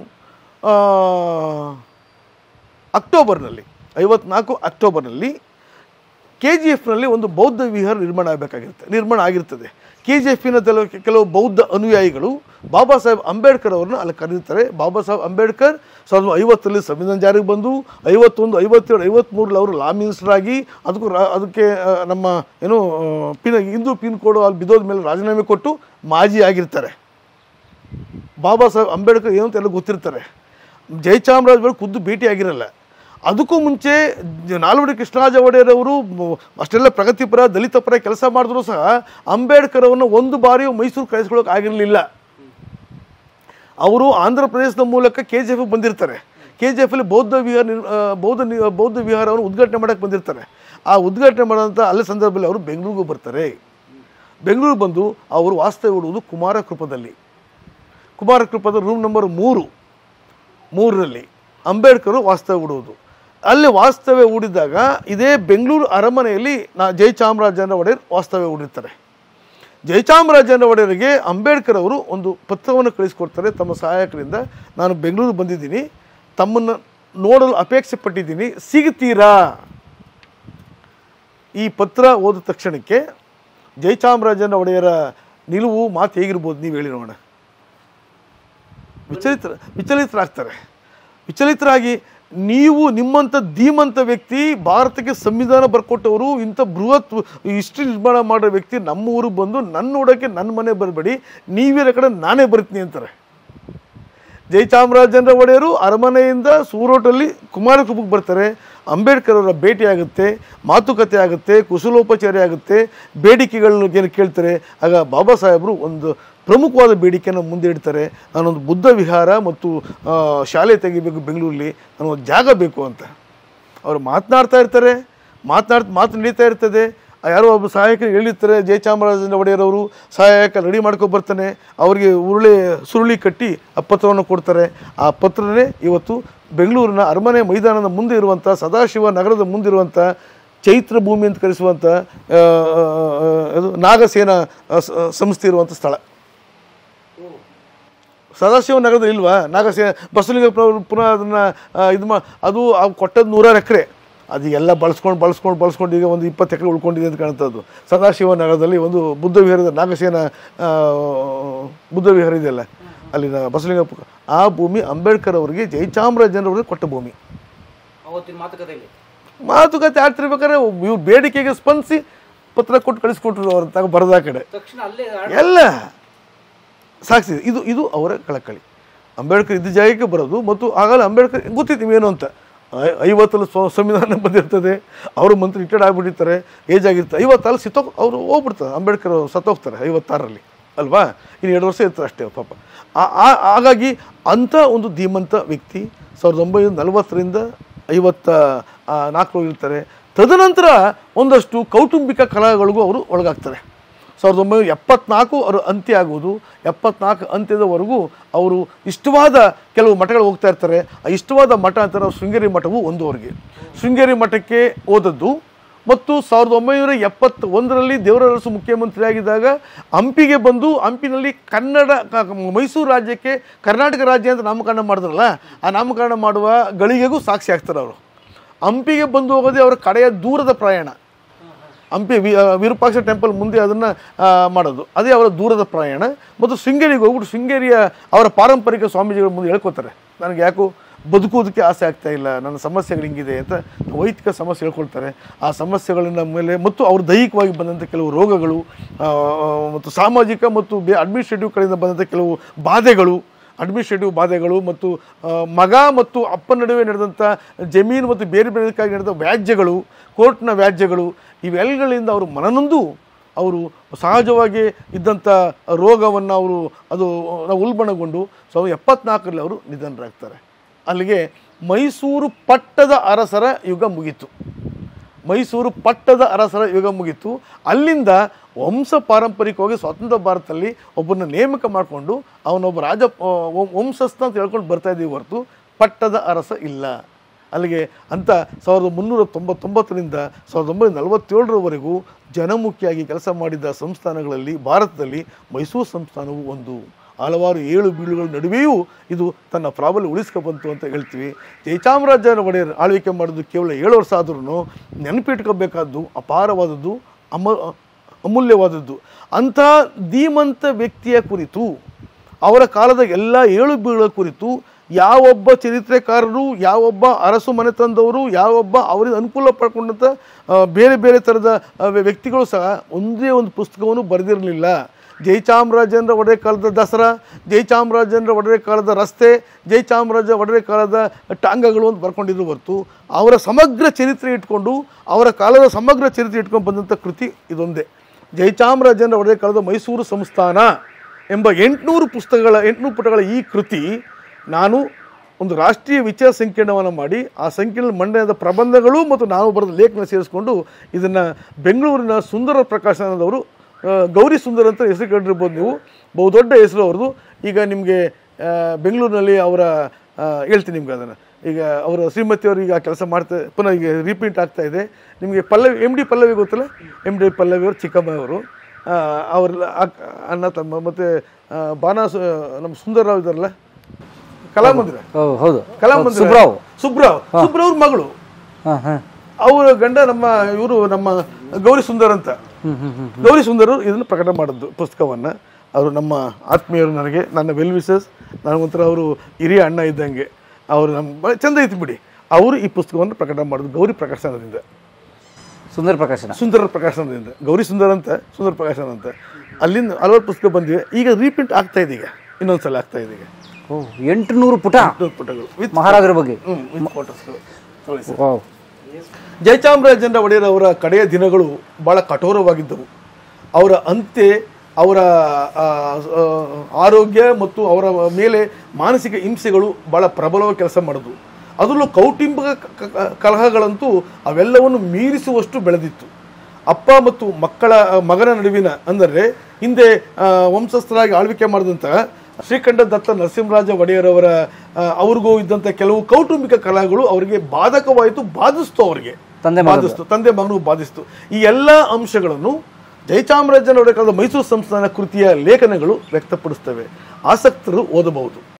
ಅಕ್ಟೋಬರ್ನಲ್ಲಿ ಐವತ್ನಾಲ್ಕು ಅಕ್ಟೋಬರ್ನಲ್ಲಿ ಕೆ ಜಿ ಎಫ್ನಲ್ಲಿ ಒಂದು ಬೌದ್ಧ ವಿಹಾರ ನಿರ್ಮಾಣ ಆಗಬೇಕಾಗಿರುತ್ತೆ ನಿರ್ಮಾಣ ಆಗಿರ್ತದೆ ಕೆ ಜಿ ಎಫಿನ ಕೆಲವು ಬೌದ್ಧ ಅನುಯಾಯಿಗಳು ಬಾಬಾ ಸಾಹೇಬ್ ಅಂಬೇಡ್ಕರ್ ಅವ್ರನ್ನ ಅಲ್ಲಿ ಕರೀತಾರೆ ಬಾಬಾ ಸಾಹೇಬ್ ಅಂಬೇಡ್ಕರ್ ಸಾವಿರದ ಐವತ್ತರಲ್ಲಿ ಸಂವಿಧಾನ ಜಾರಿಗೆ ಬಂದು ಐವತ್ತೊಂದು ಐವತ್ತೇಳು ಐವತ್ತ್ಮೂರಲ್ಲಿ ಅವರು ಲಾ ಮಿನಿಸ್ಟರ್ ಆಗಿ ಅದಕ್ಕೂ ರಾ ಅದಕ್ಕೆ ಆ, ನಮ್ಮ ಏನು ಆ, ಪಿನ್ ಹಿಂದೂ ಪಿನ್ ಕೋಡ್ ಅಲ್ಲಿ ಬಿದ್ದೋದ ಮೇಲೆ ರಾಜೀನಾಮೆ ಕೊಟ್ಟು ಮಾಜಿ ಆಗಿರ್ತಾರೆ ಬಾಬಾ ಸಾಹೇಬ್ ಅಂಬೇಡ್ಕರ್ ಏನು ಅಂತ ಎಲ್ಲ ಗೊತ್ತಿರ್ತಾರೆ ಜಯಚಾಮರಾಜ ಒಡೆಯರ್ ಖುದ್ದು ಭೇಟಿ ಆಗಿರಲ್ಲ ಅದಕ್ಕೂ ಮುಂಚೆ ಜ- ನಾಲ್ವಡಿ ಕೃಷ್ಣರಾಜ ಒಡೆಯರ್ ಅವರು ಮ- ಅಷ್ಟೆಲ್ಲ ಪ್ರಗತಿಪರ ದಲಿತ ಪರ ಕೆಲಸ ಮಾಡಿದ್ರು ಸಹ ಅಂಬೇಡ್ಕರ್ ಅವರನ್ನು ಒಂದು ಬಾರಿಯೂ ಮೈಸೂರು ಕಳಿಸ್ಕೊಳ್ಳೋಕೆ ಆಗಿರಲಿಲ್ಲ ಅವರು ಆಂಧ್ರ ಪ್ರದೇಶದ ಮೂಲಕ ಕೆ ಜಿ ಎಫ್ ಬಂದಿರ್ತಾರೆ ಕೆ ಜಿ ಎಫಲ್ಲಿ ಬೌದ್ಧ ವಿಹಾರ ನಿರ್- ಆ, ಬೌದ್ಧ ನಿ- ಬೌದ್ಧ ವಿಹಾರವನ್ನು ಉದ್ಘಾಟನೆ ಮಾಡೋಕ್ಕೆ ಬಂದಿರ್ತಾರೆ ಆ ಉದ್ಘಾಟನೆ ಮಾಡೋಂಥ ಅಲ್ಲೇ ಸಂದರ್ಭದಲ್ಲಿ ಅವರು ಬೆಂಗಳೂರಿಗೆ ಬರ್ತಾರೆ ಬೆಂಗಳೂರು ಬಂದು ಅವರು ವಾಸ್ತವ್ಯ ಹೂಡುವುದು ಕುಮಾರ ಕೃಪದಲ್ಲಿ ಕುಮಾರ ಕೃಪದ ರೂಮ್ ನಂಬರ್ ಮೂರು ಮೂರರಲ್ಲಿ ಅಂಬೇಡ್ಕರ್ ವಾಸ್ತವ್ಯ ಹೂಡುವುದು ಅಲ್ಲಿ ವಾಸ್ತವ್ಯ ಹೂಡಿದಾಗ ಇದೇ ಬೆಂಗಳೂರು ಅರಮನೆಯಲ್ಲಿ ನಾ ಜಯಚಾಮರಾಜೇಂದ್ರ ಒಡೆಯರ್ ವಾಸ್ತವ್ಯ ಹೂಡಿರ್ತಾರೆ ಜಯಚಾಮರಾಜೇಂದ್ರ ಒಡೆಯರಿಗೆ ಅಂಬೇಡ್ಕರ್ ಅವರು ಒಂದು ಪತ್ರವನ್ನು ಕಳಿಸ್ಕೊಡ್ತಾರೆ ತಮ್ಮ ಸಹಾಯಕರಿಂದ ನಾನು ಬೆಂಗಳೂರು ಬಂದಿದ್ದೀನಿ ತಮ್ಮನ್ನು ನೋಡಲು ಅಪೇಕ್ಷೆ ಪಟ್ಟಿದ್ದೀನಿ ಸಿಗ್ತೀರಾ ಈ ಪತ್ರ ಓದಿದ ತಕ್ಷಣಕ್ಕೆ ಜಯಚಾಮರಾಜೇಂದ್ರ ಒಡೆಯರ ನಿಲುವು ಮಾತು ಹೇಗಿರ್ಬೋದು ನೀವು ಹೇಳಿ ನೋಡೋಣ ವಿಚಲಿತ ವಿಚಲಿತರಾಗ್ತಾರೆ ವಿಚಲಿತರಾಗಿ ನೀವು ನಿಮ್ಮಂಥ ಧೀಮಂತ ವ್ಯಕ್ತಿ ಭಾರತಕ್ಕೆ ಸಂವಿಧಾನ ಬರ್ಕೊಟ್ಟವರು ಇಂಥ ಬೃಹತ್ ಹಿಸ್ಟ್ರಿ ನಿರ್ಮಾಣ ಮಾಡೋ ವ್ಯಕ್ತಿ ನಮ್ಮ ಊರಿಗೆ ಬಂದು ನನ್ನ ನೋಡೋಕ್ಕೆ ನನ್ನ ಮನೆ ಬರಬೇಡಿ ನೀವಿರೋ ಕಡೆ ನಾನೇ ಬರ್ತೀನಿ ಅಂತಾರೆ ಜಯಚಾಮರಾಜೇಂದ್ರ ಒಡೆಯರು ಅರಮನೆಯಿಂದ ಸೂರೋಟಲ್ಲಿ ಕುಮಾರಕೃಪಕ್ಕೆ ಬರ್ತಾರೆ ಅಂಬೇಡ್ಕರ್ ಅವರ ಭೇಟಿ ಆಗುತ್ತೆ ಮಾತುಕತೆ ಆಗುತ್ತೆ ಕುಶಲೋಪಚಾರ ಆಗುತ್ತೆ ಬೇಡಿಕೆಗಳನ್ನ ಏನು ಕೇಳ್ತಾರೆ ಆಗ ಬಾಬಾ ಸಾಹೇಬರು ಒಂದು ಪ್ರಮುಖವಾದ ಬೇಡಿಕೆಯನ್ನು ಮುಂದೆ ಇಡ್ತಾರೆ ನಾನೊಂದು ಬುದ್ಧ ವಿಹಾರ ಮತ್ತು ಆ, ಶಾಲೆ ತೆಗಿಬೇಕು ಬೆಂಗಳೂರಲ್ಲಿ ನನಗೊಂದು ಜಾಗ ಬೇಕು ಅಂತ ಅವರು ಮಾತನಾಡ್ತಾ ಇರ್ತಾರೆ ಮಾತನಾಡ್ ಮಾತು ನಡೀತಾ ಇರ್ತದೆ ಆ ಯಾರೋ ಒಬ್ಬ ಸಹಾಯಕರು ಹೇಳಿರ್ತಾರೆ ಜಯಚಾಮರಾಜೇಂದ್ರ ಒಡೆಯರವರು ಸಹಾಯಕ ರೆಡಿ ಮಾಡ್ಕೊಂಡು ಬರ್ತಾನೆ ಅವರಿಗೆ ಉರುಳಿ ಸುರುಳಿ ಕಟ್ಟಿ ಆ ಪತ್ರವನ್ನು ಕೊಡ್ತಾರೆ ಆ ಪತ್ರನೇ ಇವತ್ತು ಬೆಂಗಳೂರಿನ ಅರಮನೆ ಮೈದಾನದ ಮುಂದೆ ಇರುವಂಥ ಸದಾಶಿವ ನಗರದ ಮುಂದಿರುವಂಥ ಚೈತ್ರ ಭೂಮಿ ಅಂತ ಕರೆಸುವಂಥ ಆ, ಆ, ಆ, ಅದು ನಾಗಸೇನ ಆ, ಸ- ಸಂಸ್ಥೆ ಇರುವಂಥ ಸ್ಥಳ ಸದಾಶಿವ ನಗರದಲ್ಲಿ ಇಲ್ವಾ ನಾಗಸೇ ಬಸವಲಿಂಗ ಪ್ರ- ಪುನಃ ಅದನ್ನು ಇದು ಮಾ ಅದು ಅವು ಕೊಟ್ಟದ್ದು ನೂರಾರು ಎಕರೆ ಅದು ಎಲ್ಲ ಬಳಸ್ಕೊಂಡು ಬಳಸ್ಕೊಂಡು ಬಳಸ್ಕೊಂಡು ಈಗ ಒಂದು ಇಪ್ಪತ್ತು ಎಕರೆ ಉಳ್ಕೊಂಡಿದೆ ಅಂತ ಕಾಣ್ತದ್ದು ಸದಾಶಿವ ನಗರದಲ್ಲಿ ಒಂದು ಬುದ್ಧ ವಿಹಾರದ ನಾಗಸೇನ ಆ, ಬುದ್ಧ ವಿಹಾರ ಇದೆಯಲ್ಲ ಅಲ್ಲಿನ ಬಸವಲಿಂಗ ಪು- ಆ ಭೂಮಿ ಅಂಬೇಡ್ಕರ್ ಅವರಿಗೆ ಜಯಚಾಮರಾಜೇಂದ್ರ ಅವರಿಗೆ ಕೊಟ್ಟ ಭೂಮಿ ಅವತ್ತಿನ ಮಾತುಕತೆಯಲ್ಲಿ ಮಾತುಕತೆ ಆಡ್ತಿರ್ಬೇಕಾದ್ರೆ ಇವ್ರು ಬೇಡಿಕೆಗೆ ಸ್ಪಂದಿಸಿ ಪತ್ರ ಕೊಟ್ಟು ಕಳಿಸ್ಕೊಟ್ರು ಅವ್ರ ತಗ ಬರದ ಕಡೆ ತಕ್ಷಣ ಅಲ್ಲೇ ಎಲ್ಲ ಸಾಕ್ಷಿ ಇದು ಇದು ಅವರ ಕಳಕಳಿ ಅಂಬೇಡ್ಕರ್ ಇದ್ದ ಜಾಗಕ್ಕೆ ಬರೋದು ಮತ್ತು ಆಗಲ್ಲ ಅಂಬೇಡ್ಕರ್ ಗೊತ್ತಿತ್ತು ನೀವೇನು ಅಂತ ಐ- ಐವತ್ತಲ್ಲಿ ಸ್ವ ಸಂವಿಧಾನ ಬಂದಿರ್ತದೆ ಅವರು ಮಂತ್ರಿ ರಿಟೈರ್ಡ್ ಆಗಿಬಿಟ್ಟಿರ್ತಾರೆ ಏಜ್ ಆಗಿರ್ತಾರೆ ಐವತ್ತಲ್ಲಿ ಸಿತ್ತೋ ಅವರು ಹೋಗ್ಬಿಡ್ತಾರೆ ಅಂಬೇಡ್ಕರ್ ಅವ್ರು ಸತ್ತೋಗ್ತಾರೆ ಐವತ್ತಾರರಲ್ಲಿ ಅಲ್ವಾ ಇನ್ನು ಎರಡು ವರ್ಷ ಇರ್ತಾರೆ ಅಷ್ಟೇ ಪಾಪ ಆ- ಆ- ಹಾಗಾಗಿ ಅಂಥ ಒಂದು ಧೀಮಂತ ವ್ಯಕ್ತಿ ಸಾವಿರದ ಒಂಬೈನೂರ ನಲವತ್ತರಿಂದ ಐವತ್ತ ಆ, ನಾಲ್ಕರಲ್ಲಿ ಇರ್ತಾರೆ ತದನಂತರ ಒಂದಷ್ಟು ಕೌಟುಂಬಿಕ ಕಲಹಗಳಿಗೂ ಅವರು ಒಳಗಾಗ್ತಾರೆ ಸಾವಿರದ ಒಂಬೈನೂರ ಎಪ್ಪತ್ನಾಲ್ಕು ಅವರು ಅಂತ್ಯ ಆಗುವುದು ಎಪ್ಪತ್ನಾಲ್ಕು ಅಂತ್ಯದವರೆಗೂ ಅವರು ಇಷ್ಟವಾದ ಕೆಲವು ಮಠಗಳು ಹೋಗ್ತಾ ಇರ್ತಾರೆ ಆ ಇಷ್ಟವಾದ ಮಠ ಅಂತಾರೆ ಅವ್ರು ಶೃಂಗೇರಿ ಮಠವು ಒಂದು ಅವರಿಗೆ ಶೃಂಗೇರಿ ಮಠಕ್ಕೆ ಹೋದದ್ದು ಮತ್ತು ಸಾವಿರದ ಒಂಬೈನೂರ ಎಪ್ಪತ್ತ ಒಂದರಲ್ಲಿ ದೇವರರಸು ಮುಖ್ಯಮಂತ್ರಿ ಆಗಿದ್ದಾಗ ಹಂಪಿಗೆ ಬಂದು ಹಂಪಿನಲ್ಲಿ ಕನ್ನಡ ಕ- ಮೈಸೂರು ರಾಜ್ಯಕ್ಕೆ ಕರ್ನಾಟಕ ರಾಜ್ಯ ಅಂತ ನಾಮಕರಣ ಮಾಡಿದ್ರಲ್ಲ ಆ ನಾಮಕರಣ ಮಾಡುವ ಗಳಿಗೆಗೂ ಸಾಕ್ಷಿ ಆಗ್ತಾರೆ ಅವರು ಹಂಪಿಗೆ ಬಂದು ಹೋಗೋದೇ ಅವರ ಕಡೆಯ ದೂರದ ಪ್ರಯಾಣ ಹಂಪಿ ವಿ ಆ, ವಿರೂಪಾಕ್ಷ ಟೆಂಪಲ್ ಮುಂದೆ ಅದನ್ನು ಮಾಡೋದು ಅದೇ ಅವರ ದೂರದ ಪ್ರಯಾಣ ಮತ್ತು ಶೃಂಗೇರಿಗೆ ಹೋಗ್ಬಿಟ್ಟು ಶೃಂಗೇರಿಯ ಅವರ ಪಾರಂಪರಿಕ ಸ್ವಾಮೀಜಿಗಳ ಮುಂದೆ ಹೇಳ್ಕೊತಾರೆ ನನಗೆ ಯಾಕೋ ಬದುಕೋದಕ್ಕೆ ಆಸೆ ಆಗ್ತಾ ಇಲ್ಲ ನನ್ನ ಸಮಸ್ಯೆಗಳು ಹಿಂಗಿದೆ ಅಂತ ವೈಯಕ್ತಿಕ ಸಮಸ್ಯೆ ಹೇಳ್ಕೊಳ್ತಾರೆ ಆ ಸಮಸ್ಯೆಗಳನ್ನ ಮೇಲೆ ಮತ್ತು ಅವ್ರ ದೈಹಿಕವಾಗಿ ಬಂದಂಥ ಕೆಲವು ರೋಗಗಳು ಆ, ಮತ್ತು ಸಾಮಾಜಿಕ ಮತ್ತು ಬೇ ಅಡ್ಮಿನಿಸ್ಟ್ರೇಟಿವ್ ಕಡೆಯಿಂದ ಬಂದಂಥ ಕೆಲವು ಬಾಧೆಗಳು ಅಡ್ಮಿನಿಸ್ಟ್ರೇಟಿವ್ ಬಾಧೆಗಳು ಮತ್ತು ಆ, ಮಗ ಮತ್ತು ಅಪ್ಪನ ನಡುವೆ ನಡೆದಂಥ ಜಮೀನು ಮತ್ತು ಬೇರೆ ಬೇರೆದಕ್ಕಾಗಿ ನಡೆದ ವ್ಯಾಜ್ಯಗಳು ಕೋರ್ಟ್ನ ವ್ಯಾಜ್ಯಗಳು ಇವೆಲ್ಲಗಳಿಂದ ಅವರು ಮನನೊಂದು ಅವರು ಸಹಜವಾಗಿ ಇದ್ದಂಥ ರೋಗವನ್ನು ಅವರು ಅದು ಉಲ್ಬಣಗೊಂಡು ಸಾವಿರದ ಎಪ್ಪತ್ನಾಲ್ಕರಲ್ಲಿ ಅವರು ನಿಧನರಾಗ್ತಾರೆ ಅಲ್ಲಿಗೆ ಮೈಸೂರು ಪಟ್ಟದ ಅರಸರ ಯುಗ ಮುಗೀತು ಮೈಸೂರು ಪಟ್ಟದ ಅರಸರ ಯುಗ ಮುಗೀತು ಅಲ್ಲಿಂದ ವಂಶ ಪಾರಂಪರಿಕವಾಗಿ ಸ್ವತಂತ್ರ ಭಾರತದಲ್ಲಿ ಒಬ್ಬರನ್ನ ನೇಮಕ ಮಾಡಿಕೊಂಡು ಅವನೊಬ್ಬ ರಾಜ ಆ, ವ- ವಂಶಸ್ಥ ಅಂತ ಹೇಳ್ಕೊಂಡು ಬರ್ತಾ ಇದ್ದೀವಿ ಹೊರತು ಪಟ್ಟದ ಅರಸ ಇಲ್ಲ ಅಲ್ಲಿಗೆ ಅಂತ ಸಾವಿರದ ಮುನ್ನೂರ ತೊಂಬತ್ತೊಂಬತ್ತರಿಂದ ಸಾವಿರದ ಒಂಬೈನೂರ ನಲವತ್ತೇಳರವರೆಗೂ ಜನಮುಖಿಯಾಗಿ ಕೆಲಸ ಮಾಡಿದ ಸಂಸ್ಥಾನಗಳಲ್ಲಿ ಭಾರತದಲ್ಲಿ ಮೈಸೂರು ಸಂಸ್ಥಾನವು ಒಂದು ಹಲವಾರು ಏಳು ಬೀಳುಗಳ ನಡುವೆಯೂ ಇದು ತನ್ನ ಪ್ರಾಬಲ್ಯ ಉಳಿಸ್ಕೊ ಬಂತು ಅಂತ ಹೇಳ್ತೀವಿ ಜಯಚಾಮರಾಜ ಒಡೆಯರ್ ಆಳ್ವಿಕೆ ಮಾಡೋದು ಕೇವಲ ಏಳು ವರ್ಷ ಆದ್ರೂ ನೆನಪಿಟ್ಕೋಬೇಕಾದ್ದು ಅಪಾರವಾದದ್ದು ಅಮ ಅಮೂಲ್ಯವಾದದ್ದು ಅಂಥ ಧೀಮಂತ ವ್ಯಕ್ತಿಯ ಕುರಿತು ಅವರ ಕಾಲದ ಎಲ್ಲ ಏಳು ಬೀಳುಗಳ ಕುರಿತು ಯಾವೊಬ್ಬ ಚರಿತ್ರೆಕಾರರು ಯಾವೊಬ್ಬ ಅರಸು ಮನೆತನದವರು ಯಾವೊಬ್ಬ ಅವರಿಗೆ ಅನುಕೂಲ ಪಡ್ಕೊಂಡಂಥ ಆ, ಬೇರೆ ಬೇರೆ ಥರದ ಆ, ವ್ಯ- ವ್ಯಕ್ತಿಗಳು ಸಹ ಒಂದೇ ಒಂದು ಪುಸ್ತಕವನ್ನು ಬರೆದಿರಲಿಲ್ಲ ಜಯಚಾಮರಾಜೇಂದ್ರ ಒಡೆಯ ಕಾಲದ ದಸರಾ ಜಯಚಾಮರಾಜೇಂದ್ರ ಒಡೆಯ ಕಾಲದ ರಸ್ತೆ ಜಯಚಾಮರಾಜ ಒಡೆಯ ಕಾಲದ ಟಾಂಗಗಳು ಅಂತ ಬರ್ಕೊಂಡಿದ್ರು ಹೊರತು ಅವರ ಸಮಗ್ರ ಚರಿತ್ರೆ ಇಟ್ಕೊಂಡು ಅವರ ಕಾಲದ ಸಮಗ್ರ ಚರಿತ್ರೆ ಇಟ್ಕೊಂಡು ಬಂದಂಥ ಕೃತಿ ಇದೊಂದೇ ಜಯಚಾಮರಾಜೇಂದ್ರ ಒಡೆಯ ಕಾಲದ ಮೈಸೂರು ಸಂಸ್ಥಾನ ಎಂಬ ಎಂಟುನೂರು ಪುಸ್ತಕಗಳ ಎಂಟುನೂರು ಪುಟಗಳ ಈ ಕೃತಿ ನಾನು ಒಂದು ರಾಷ್ಟ್ರೀಯ ವಿಚಾರ ಸಂಕಿರಣವನ್ನು ಮಾಡಿ ಆ ಸಂಕಿರಣ ಮಂಡನದ ಪ್ರಬಂಧಗಳು ಮತ್ತು ನಾವು ಬರೆದ ಲೇಖನ ಸೇರಿಸ್ಕೊಂಡು ಇದನ್ನು ಬೆಂಗಳೂರಿನ ಸುಂದರ ಪ್ರಕಾಶನದವರು ಆ, ಗೌರಿ ಸುಂದರ್ ಅಂತ ಹೆಸರು ಕಂಡಿರ್ಬೋದು ನೀವು ಬಹುದೊಡ್ಡ ಹೆಸರು ಅವ್ರದ್ದು ಈಗ ನಿಮಗೆ ಬೆಂಗಳೂರಿನಲ್ಲಿ ಅವರ ಆ, ಹೇಳ್ತೀನಿ ನಿಮ್ಗೆ ಅದನ್ನು ಈಗ ಅವರ ಶ್ರೀಮತಿಯವರು ಈಗ ಕೆಲಸ ಮಾಡ್ತಾ ಪುನಃ ಈಗ ರಿಪೀಟ್ ಆಗ್ತಾ ಇದೆ ನಿಮಗೆ ಪಲ್ಲವಿ ಎಮ್ ಡಿ ಪಲ್ಲವಿ ಗೊತ್ತಲ್ಲ ಎಮ್ ಡಿ ಪಲ್ಲವಿ ಅವರು ಚಿಕ್ಕಮ್ಮ ಅವರು ಅವ್ರ ಅಕ್ಕ- ಅಣ್ಣ ತಮ್ಮ ಮತ್ತು ಬಾನಾಸು ನಮ್ಮ ಸುಂದರರಾವ್ ಇದ್ದಾರಲ್ಲ ಕಲಾಮಂದಿರ ಓ ಹೌದು ಕಲಾಮಂದಿರ ಸುಬ್ರಾವ್ ಸುಬ್ರಾವ್ ಸುಬ್ರಾವ್ ಮಗಳು ಹಾಂ ಹಾಂ ಅವರ ಗಂಡ ನಮ್ಮ ಇವರು ನಮ್ಮ ಗೌರಿ ಸುಂದರ್ ಅಂತ ಗೌರಿ ಸುಂದರ್ ಇದನ್ನು ಪ್ರಕಟ ಮಾಡಿದ್ದು ಪುಸ್ತಕವನ್ನು ಅವರು ನಮ್ಮ ಆತ್ಮೀಯರು ನನಗೆ ನನ್ನ ವೆಲ್ ವಿಸಸ್ ನನಗೊಂಥರ ಅವರು ಹಿರಿಯ ಅಣ್ಣ ಇದ್ದಂಗೆ ಅವರು ನಮ್ಮ ಚಂದ ಐತಿ ಬಿಡಿ ಅವರು ಈ ಪುಸ್ತಕವನ್ನು ಪ್ರಕಟ ಮಾಡಿದ್ರು ಗೌರಿ ಪ್ರಕಾಶನದಿಂದ ಸುಂದರ ಪ್ರಕಾಶನ ಸುಂದರ ಪ್ರಕಾಶನದಿಂದ ಗೌರಿ ಸುಂದರ್ ಅಂತ ಸುಂದರ ಪ್ರಕಾಶನ ಅಂತ ಅಲ್ಲಿಂದ ಹಲವಾರು ಪುಸ್ತಕ ಬಂದಿವೆ ಈಗ ರೀಪ್ರಿಂಟ್ ಆಗ್ತಾ ಇದೆ ಈಗ ಇನ್ನೊಂದ್ಸಲ ಆಗ್ತಾ ಇದೆ ಈಗ ಓ ಎಂಟುನೂರು ಪುಟ ಇನ್ನೊಂದು ಪುಟಗಳು ವಿತ್ ಮಹಾರಾಜರ ಬಗ್ಗೆ ಹ್ಮ್ ವಿತ್ ಫೋಟೋಸ್ಗಳು ನೋಡಿ ಸರ್ ವಾವ್ ಜಯಚಾಮರಾಜೇಂದ್ರ ಒಡೆಯರ್ ಅವರ ಕಡೆಯ ದಿನಗಳು ಬಹಳ ಕಠೋರವಾಗಿದ್ದವು ಅವರ ಅಂತ್ಯ ಅವರ ಆ, ಆ, ಆರೋಗ್ಯ ಮತ್ತು ಅವರ ಮೇಲೆ ಮಾನಸಿಕ ಹಿಂಸೆಗಳು ಬಹಳ ಪ್ರಬಲವಾಗಿ ಕೆಲಸ ಮಾಡಿದ್ವು ಅದರಲ್ಲೂ ಕೌಟುಂಬಿಕ ಕ- ಕ- ಕಲಹಗಳಂತೂ ಅವೆಲ್ಲವನ್ನು ಮೀರಿಸುವಷ್ಟು ಬೆಳೆದಿತ್ತು ಅಪ್ಪ ಮತ್ತು ಮಕ್ಕಳ ಮಗನ ನಡುವಿನ ಅಂದರೆ ಹಿಂದೆ ಆ, ವಂಶಸ್ಥರಾಗಿ ಆಳ್ವಿಕೆ ಮಾಡಿದಂಥ ಶ್ರೀಕಂಠ ದತ್ತ ನರಸಿಂಹರಾಜ ಒಡೆಯರವರ ಆ, ಅವ್ರಿಗೂ ಇದ್ದಂಥ ಕೆಲವು ಕೌಟುಂಬಿಕ ಕಲಹಗಳು ಅವರಿಗೆ ಬಾಧಕವಾಯಿತು ಬಾಧಿಸ್ತು ಅವರಿಗೆ ತಂದೆ ಮಗ ಬಾಧಿಸ್ತು ತಂದೆ ಮಗನಿಗೂ ಬಾಧಿಸ್ತು ಈ ಎಲ್ಲ ಅಂಶಗಳನ್ನು ಜಯಚಾಮರಾಜನ ಒಡೆಯ ಕಾಲದ ಮೈಸೂರು ಸಂಸ್ಥಾನ ಕೃತಿಯ ಲೇಖನಗಳು ವ್ಯಕ್ತಪಡಿಸ್ತವೆ ಆಸಕ್ತರು ಓದಬಹುದು